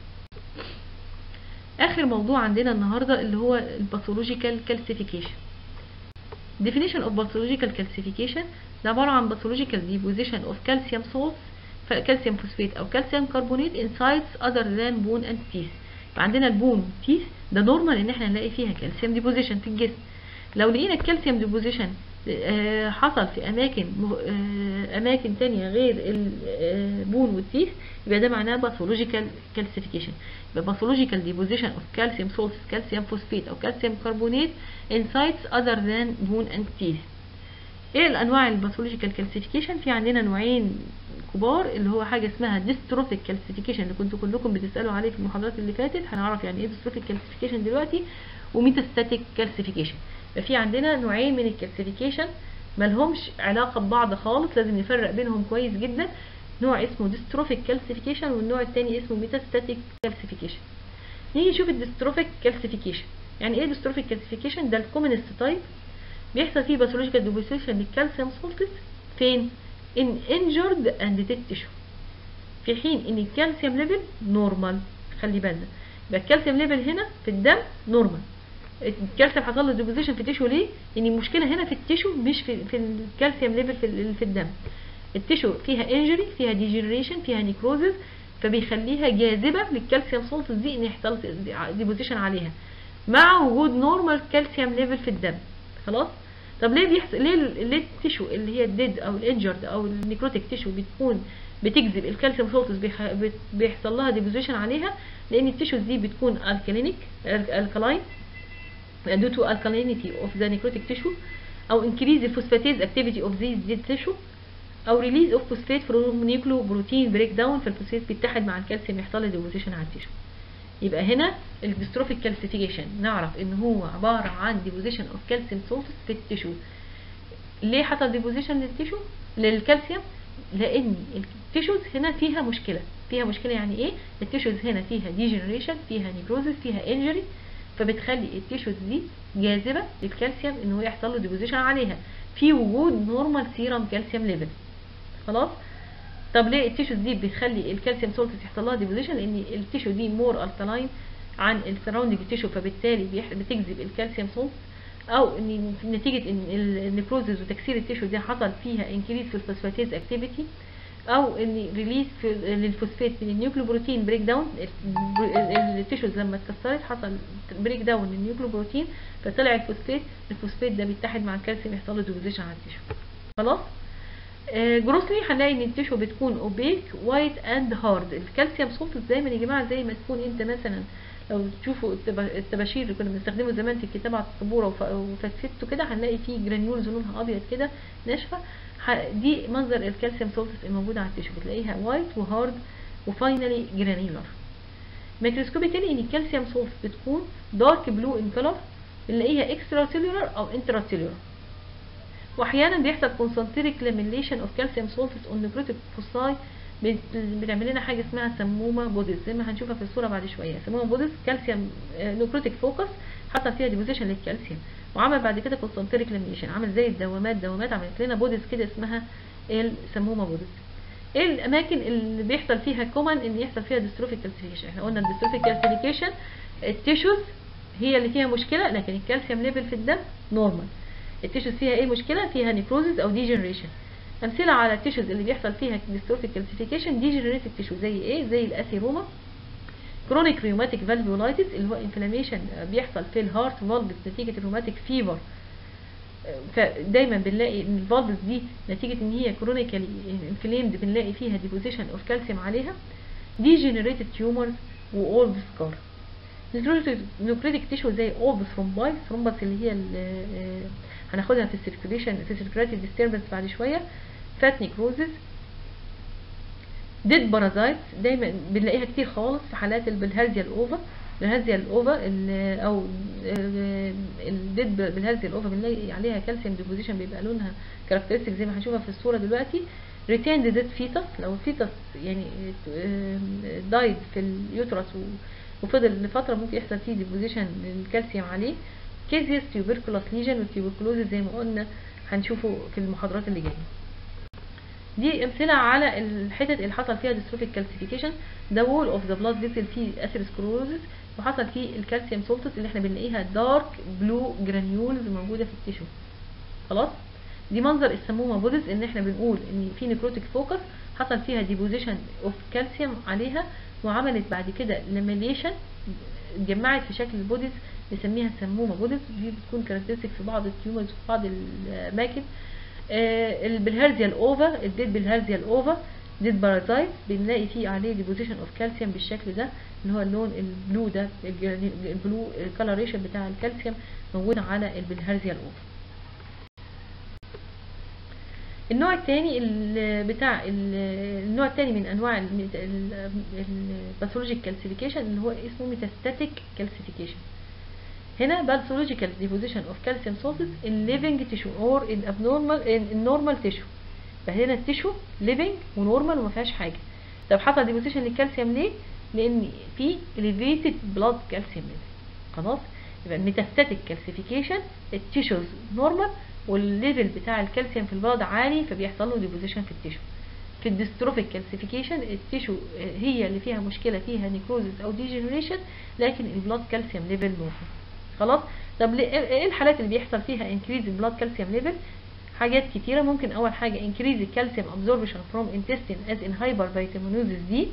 اخر موضوع عندنا النهارده اللي هو الباثولوجيكال كالسيفيكيشن definition of pathological calcification ده عباره عن pathological deposition of calcium salts كالسيوم فوسفات او كالسيوم كربونات in sites other than bone and teeth فعندنا البون تيث ده نورمال ان احنا نلاقي فيها كالسيوم ديبوزيشن في الجسم لو لقينا الكالسيوم ديبوزيشن حصل في اماكن اماكن تانية غير البون والتيث يبقى ده معناه باثولوجيكال كالسيفيكيشن يبقى باثولوجيكال ديبوزيشن اوف كالسيوم سولتس كالسيوم فوسفات او كالسيوم كربونات in sites other than bone and teeth ايه الانواع الباثولوجيكال كالسيفيكيشن في عندنا نوعين كبار اللي هو حاجه اسمها ديستروفيك كالسيفيكيشن اللي كنتوا كلكم بتسالوا عليه في المحاضرات اللي فاتت هنعرف يعني ايه ديستروفيك كالسيفيكيشن دلوقتي وميتاستاتيك كالسيفيكيشن ففي عندنا نوعين من الكالسيفيكيشن ملهمش علاقه ببعض خالص لازم نفرق بينهم كويس جدا نوع اسمه ديستروفيك كالسيفيكيشن والنوع الثاني اسمه ميتاستاتيك كالسيفيكيشن نيجي نشوف الديستروفيك كالسيفيكيشن يعني ايه ديستروفيك كالسيفيكيشن ده الكومنست تايب بيحصل فيه باثولوجيكال ديبوزيشن للكالسيوم سولتس فين ان انجرد اند ديد تيشو في حين ان الكالسيوم ليفل نورمال خلي بالنا يبقى الكالسيوم ليفل هنا في الدم نورمال الكالسيوم حصل له ديبوزيشن في التيشو ليه لان المشكله هنا في التيشو مش في, في الكالسيوم ليفل في, ال- في الدم التيشو فيها انجري فيها ديجنريشن فيها نيكروزز فبيخليها جاذبه للكالسيوم سولتس دي ان يحصل ديبوزيشن عليها مع وجود نورمال كالسيوم ليفل في الدم خلاص طب ليه بيحصل ليه ال- ليه التيشو اللي هي الديد او الانجرد او النيكروتيك تيشو بتكون بتجذب الكالسيوم سولتس بيح- بت- بيحصل لها ديبوزيشن عليها لان التيشوز دي بتكون الكالينيك الكالاين due to alkalinity of the necrotic tissue او increase the phosphatase activity of these dead tissue او release of phosphate from nucleoprotein breakdown فالفوسفات بيتحد مع الكالسيوم يحصل له ديبوزيشن على التيشو يبقى هنا الديستروفيك كالسيفيكيشن نعرف ان هو عباره عن ديبوزيشن اوف كالسيوم سولتس في التيشو ليه حصل ديبوزيشن للتيشو للكالسيوم لان التيشوز هنا فيها مشكله فيها مشكله يعني ايه التيشوز هنا فيها ديجنريشن فيها نيكروزس فيها انجري فبتخلي التيشوز دي جاذبه للكالسيوم ان هو يحصل له ديبوزيشن عليها في وجود نورمال سيرم كالسيوم ليفل خلاص طب ليه التيشوز دي بتخلي الكالسيوم سولتس يحصل لها ديبوزيشن لان التيشو دي مور الكالاين عن السراوندنج تيشو فبالتالي بيح- بتجذب الكالسيوم سولتس او ان نتيجه ان النيكروزز وتكسير التيشو دي حصل فيها انكريز في الفوسفاتيز اكتيفيتي او ان ريليز في للفوسفات من النيوكليوبروتين بريك داون التيشوز لما اتكسرت حصل بريك داون للنيوكليوبروتين فطلع الفوسفات الفوسفات ده بيتحد مع الكالسيوم يحصل له ديبوزيشن على التيشو خلاص جروسلي هنلاقي ان التيشو بتكون اوبيك وايت اند هارد الكالسيوم سولتس دايما يا جماعه زي ما تكون انت مثلا لو تشوفوا التبا- الطباشير اللي كنا بنستخدمه زمان في الكتابه على السبوره وف- وفتفته كده هنلاقي فيه جرانيولز لونها ابيض كده ناشفه ح- دي منظر الكالسيوم سولتس الموجوده على التيشو بتلاقيها وايت وهارد وفاينلي جرانيولار ميكروسكوبيكالي ان الكالسيوم سولتس بتكون دارك بلو ان كلر بنلاقيها اكسترا سيلولار او انترا سيلولار واحيانا بيحصل كونسنتريك لاميليشن اوف كالسيوم سولتس اون نيكروتيك فوساي بتعمل لنا حاجه اسمها سمومه بوديز زي ما هنشوفها في الصوره بعد شويه سمومه بوديز كالسيوم نيكروتيك فوكس حصل فيها ديبوزيشن للكالسيوم وعمل بعد كده كونسنتريك لاميليشن عمل زي الدوامات دوامات عملت لنا بوديز كده اسمها السمومه بوديز ايه الاماكن اللي بيحصل فيها كومن ان يحصل فيها ديستروفيك كالسيفيكيشن احنا قلنا الديستروفيك كالسيفيكيشن التيشوز هي اللي فيها مشكله لكن الكالسيوم ليفل في الدم نورمال التيشوز فيها ايه مشكله فيها نيكروزز او ديجنريشن امثله على التيشوز اللي بيحصل فيها ديستروفيك كالسيفيكيشن ديجنريتيف تيشو زي ايه زي الاثيروما كرونيك ريوماتيك فالفولايتس اللي هو انفلاميشن بيحصل في الهارت فالفز نتيجه الروماتيك فيفر فدايما بنلاقي ان الفالفز دي نتيجه ان هي كرونيكالي انفليمد بنلاقي فيها ديبوزيشن اوف كالسيوم عليها ديجنريتد تيومرز واولد سكار نيكروتيك تيشو زي اولد ثرومباي ثرومبس اللي هي ال- آه، هناخدها في السيركيوليشن في السيركيولاتيف ديستربنس بعد شويه فات نيكروزز ديد بارازايت دايما بنلاقيها كتير خالص في حالات البلهارزيا الاوفا البلهارزيا الاوفا ال- او الديد بالهارزيا الاوفا بنلاقي عليها كالسيوم ديبوزيشن بيبقى لونها كاركترستيك زي ما هنشوفها في الصوره دلوقتي ريتيند ديد فيتس لو الفيتس يعني دايد في اليوترس و- وفضل لفتره ممكن يحصل فيه ديبوزيشن للكالسيوم عليه كيزيس تيوبركولاس ليجن والتيوبركلوزيس زي ما قلنا هنشوفه في المحاضرات اللي جايه دي امثله على الحتت اللي حصل فيها ديستروفيك كالسيفيكيشن ده وول اوف ذا بلاد فيسل فيه اثيروسكلوروزس وحصل فيه الكالسيوم سولتس اللي احنا بنلاقيها دارك بلو جرانيولز موجوده في التيشو خلاص دي منظر السمومه بودز ان احنا بنقول ان في نيكروتيك فوكس حصل فيها ديبوزيشن اوف كالسيوم عليها وعملت بعد كده لاميليشن اتجمعت في شكل البودز نسميها سمومه بودز دي بتكون كاركترستيك في بعض التيومرز وفي بعض الاماكن آه، البلهارزيا الاوفا الديد بلهارزيا الاوفا ديد بارازايت بنلاقي فيه عليه ديبوزيشن اوف كالسيوم بالشكل ده اللي هو اللون البلو ده الجراني- البلو الكالوريشن بتاع الكالسيوم موجود على البلهارزيا الاوفا النوع الثاني بتاع ال- النوع الثاني من انواع الباثولوجيك كالسيفيكيشن اللي هو اسمه ميتاستاتيك كالسيفيكيشن هنا pathological deposition of calcium salts in living tissue or in abnormal in, in normal tissue فهنا التيشو living ونورمال وما فيهاش حاجه طب حصل deposition للكالسيوم ليه لان في elevated blood calcium level خلاص يبقى الميتاستاتيك كالسيفيكيشن التيشوز نورمال والليفل بتاع الكالسيوم في البلد عالي فبيحصل له ديبوزيشن في التيشو في الديستروفيك كالسيفيكيشن التيشو هي اللي فيها مشكله فيها نيكروزس او ديجنريشن لكن البلاد كالسيوم ليفل نورمال خلاص طب ليه- ايه الحالات اللي بيحصل فيها انكريز البلاد كالسيوم ليفل حاجات كتيره ممكن اول حاجه انكريز الكالسيوم ابزوربشن فروم intestine as in hypervitaminosis دي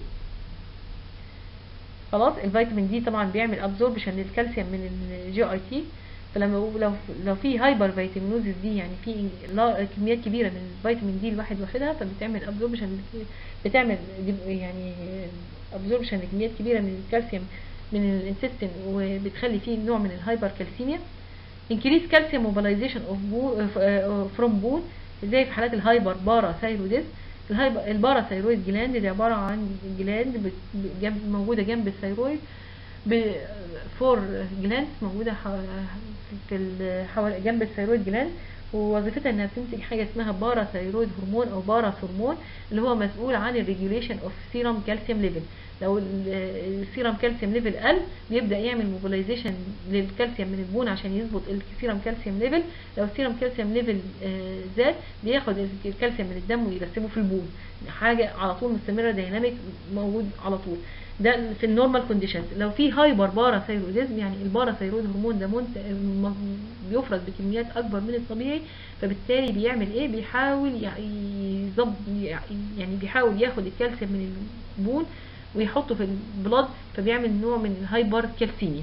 خلاص الفيتامين دي طبعا بيعمل ابزوربشن للكالسيوم من الجي اي تي فلما لو لو في هايبر فيتامينوزيس دي يعني في لا- كميات كبيره من الفيتامين دي الواحد واخدها فبتعمل ابزوربشن بتعمل دي- يعني ابزوربشن لكميات كبيره من الكالسيوم من الانتستين وبتخلي فيه نوع من الهايبر كالسيميا increase calcium mobilization of bone uh, from bone زي في حالات الهايبر بارا ثايرويدز البارا ثايرويد جلاند دي عبارة عن جلاند بت- جنب موجودة جنب الثايرويد فور جلاند موجودة ح- في ال- حوالي جنب الثايرويد جلاند ووظيفتها انها بتنتج حاجه اسمها بارا ثايرويد هرمون او بارا هرمون اللي هو مسؤول عن الريجوليشن اوف سيرم كالسيوم ليفل لو السيرم كالسيوم ليفل قل بيبدا يعمل موبيلايزيشن للكالسيوم من البون عشان يظبط السيرم كالسيوم ليفل لو السيرم كالسيوم ليفل آه، زاد بياخد الكالسيوم من الدم ويرسبه في البون حاجه على طول مستمره دايناميك موجود على طول ده في النورمال كونديشنز لو في هايبر بارا ثايرويدزم يعني البارا ثايرويد هرمون ده منت... م- بيفرز بكميات اكبر من الطبيعي فبالتالي بيعمل ايه بيحاول يع- يظبط يعني بيحاول ياخد الكالسيوم من البون ويحطه في البلاد فبيعمل نوع من الهايبر كالسيميا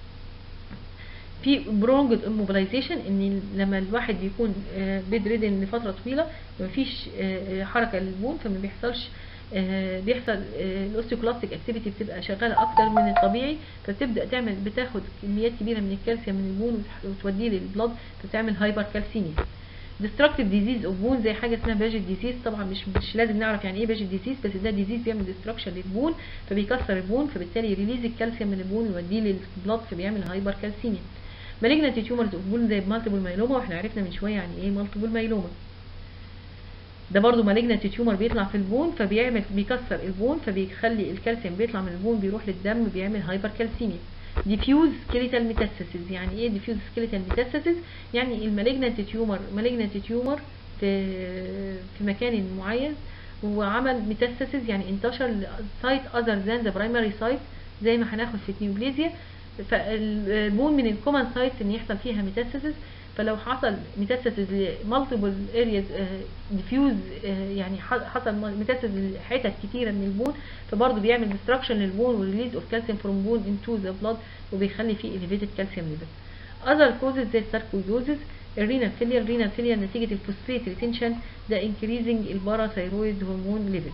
في برونجد immobilization ان لما الواحد بيكون بيد ريدن لفتره طويله مفيش آه، حركه للبون فما بيحصلش آه، بيحصل الاوستيوكلاستيك اكتيفيتي بتبقى شغاله اكتر من الطبيعي فبتبدا تعمل بتاخد كميات كبيره من الكالسيوم من البون وتح- وتوديه للبلد فبتعمل هايبر كالسيميا destructive disease of bone زي حاجه اسمها باجيت ديزيز طبعا مش مش لازم نعرف يعني ايه باجيت ديزيز بس ده ديزيز بيعمل destruction للبون فبيكسر البون فبالتالي يريليز الكالسيوم من البون ويوديه للبلد فبيعمل هايبر كالسيميا malignant tumors of bone زي مالتيبل مايلوما واحنا عرفنا من شويه يعني ايه مالتيبل مايلوما ده برضو مالجنت تيومر بيطلع في البون فبيعمل بيكسر البون فبيخلي الكالسيوم بيطلع من البون بيروح للدم بيعمل هايبر كالسيميا ديفيوز سكيليتال ميتاستاسيس يعني ايه ديفيوز سكيليتال ميتاستاسيس يعني المالجنت تيومر مالجنت تيومر في في مكان معين وعمل ميتاستاسيس يعني انتشر سايت اذر ذان ذا برايمري سايت زي ما هناخد في النيوبليزيا فالبون من الكومن سايتس ان يحصل فيها ميتاستاسيس فلو حصل ميتاستاسيس لمالتيبل ارياز ديفيوز يعني ح- حصل ميتاستاسيس لحتت كتيره من البون فبرضه بيعمل ديستراكشن للبون وريليز اوف كالسيوم فروم بون انتو ذا بلاد وبيخلي فيه elevated كالسيوم ليفل اذر كوزز زي الساركويدوزز الرينال فيلير الرينال فيلير نتيجه الفوسفيت ريتنشن ده انكريزنج الباراثايرويد هرمون ليفل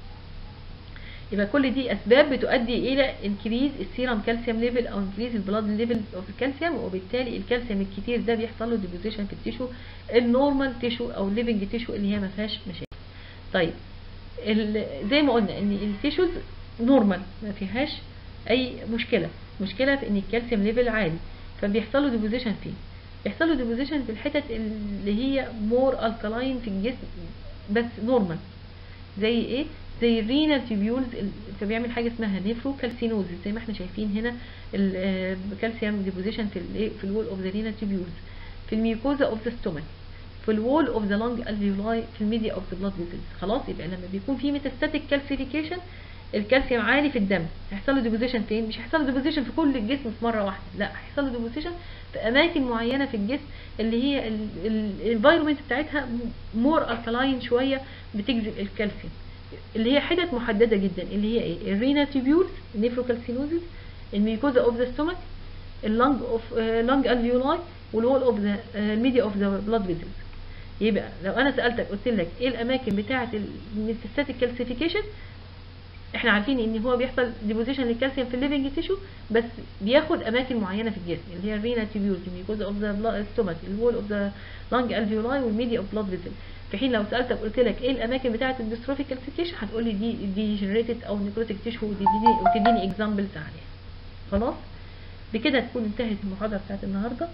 يبقى كل دي اسباب بتؤدي الى انكريز السيرم كالسيوم ليفل او انكريز البلاد ليفل اوف الكالسيوم وبالتالي الكالسيوم الكتير ده بيحصل له ديبوزيشن في التيشو النورمال تيشو او الليفنج تيشو اللي هي ما فيهاش مشاكل طيب ال- زي ما قلنا ان التيشوز نورمال ما فيهاش اي مشكله مشكله في ان الكالسيوم ليفل عالي فبيحصل له ديبوزيشن فين بيحصل له ديبوزيشن في الحتت اللي هي مور الكلاين في الجسم بس نورمال زي ايه زي الرينال تيبيولز فبيعمل حاجه اسمها نيفروكالسينوزيس زي ما احنا شايفين هنا الكالسيوم ديبوزيشن في ال في الوول اوف ذا رينال تيبيولز في الميوكوزا اوف ذا ستومك في الوول اوف ذا لونج الفيولاي في الميديا اوف ذا بلاد فيسلز خلاص يبقى لما بيكون في ميتاستاتيك كالسيفيكيشن الكالسيوم عالي في الدم هيحصل له ديبوزيشن فين مش هيحصل له ديبوزيشن في كل الجسم في مره واحده لا هيحصل له ديبوزيشن في اماكن معينه في الجسم اللي هي الانفايرمنت بتاعتها مور الكلاين شويه بتجذب الكالسيوم اللي هي حتت محدده جدا اللي هي ايه الرينا تيبيولز النيفروكالسينوزيس الميكوزا اوف ذا ستومك اللنج اوف لنج الفيولاي والوول اوف ذا الميديا اوف ذا بلاد فيسلز يبقى لو انا سالتك قلت لك ايه الاماكن بتاعه الميتاستاتيك كالسيفيكيشن احنا عارفين ان هو بيحصل ديبوزيشن للكالسيوم في الليفنج تيشو بس بياخد اماكن معينه في الجسم اللي هي الرينا تيبيولز الميكوزا اوف ذا ستومك الوول اوف ذا لنج الفيولاي والميديا اوف بلاد فيسل في حين لو سالتك قلت لك ايه الاماكن بتاعه الديستروفيك كالسيفيكيشن هتقول لي دي دي جنريتد او نيكروتيك تيشو وتديني وتديني اكزامبلز عليها خلاص بكده تكون انتهت المحاضره بتاعت النهارده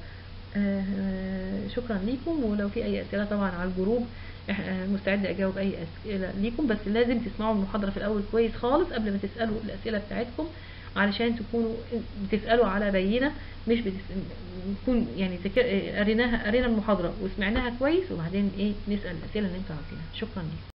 آه شكرا ليكم ولو في اي اسئله طبعا على الجروب آه مستعده اجاوب اي اسئله ليكم بس لازم تسمعوا المحاضره في الاول كويس خالص قبل ما تسالوا الاسئله بتاعتكم علشان تكونوا بتسالوا على بينه مش بتس... نكون يعني ذاكر... قريناها قرينا المحاضره وسمعناها كويس وبعدين ايه نسال الاسئله اللي انتوا عاوزينها شكرا لكم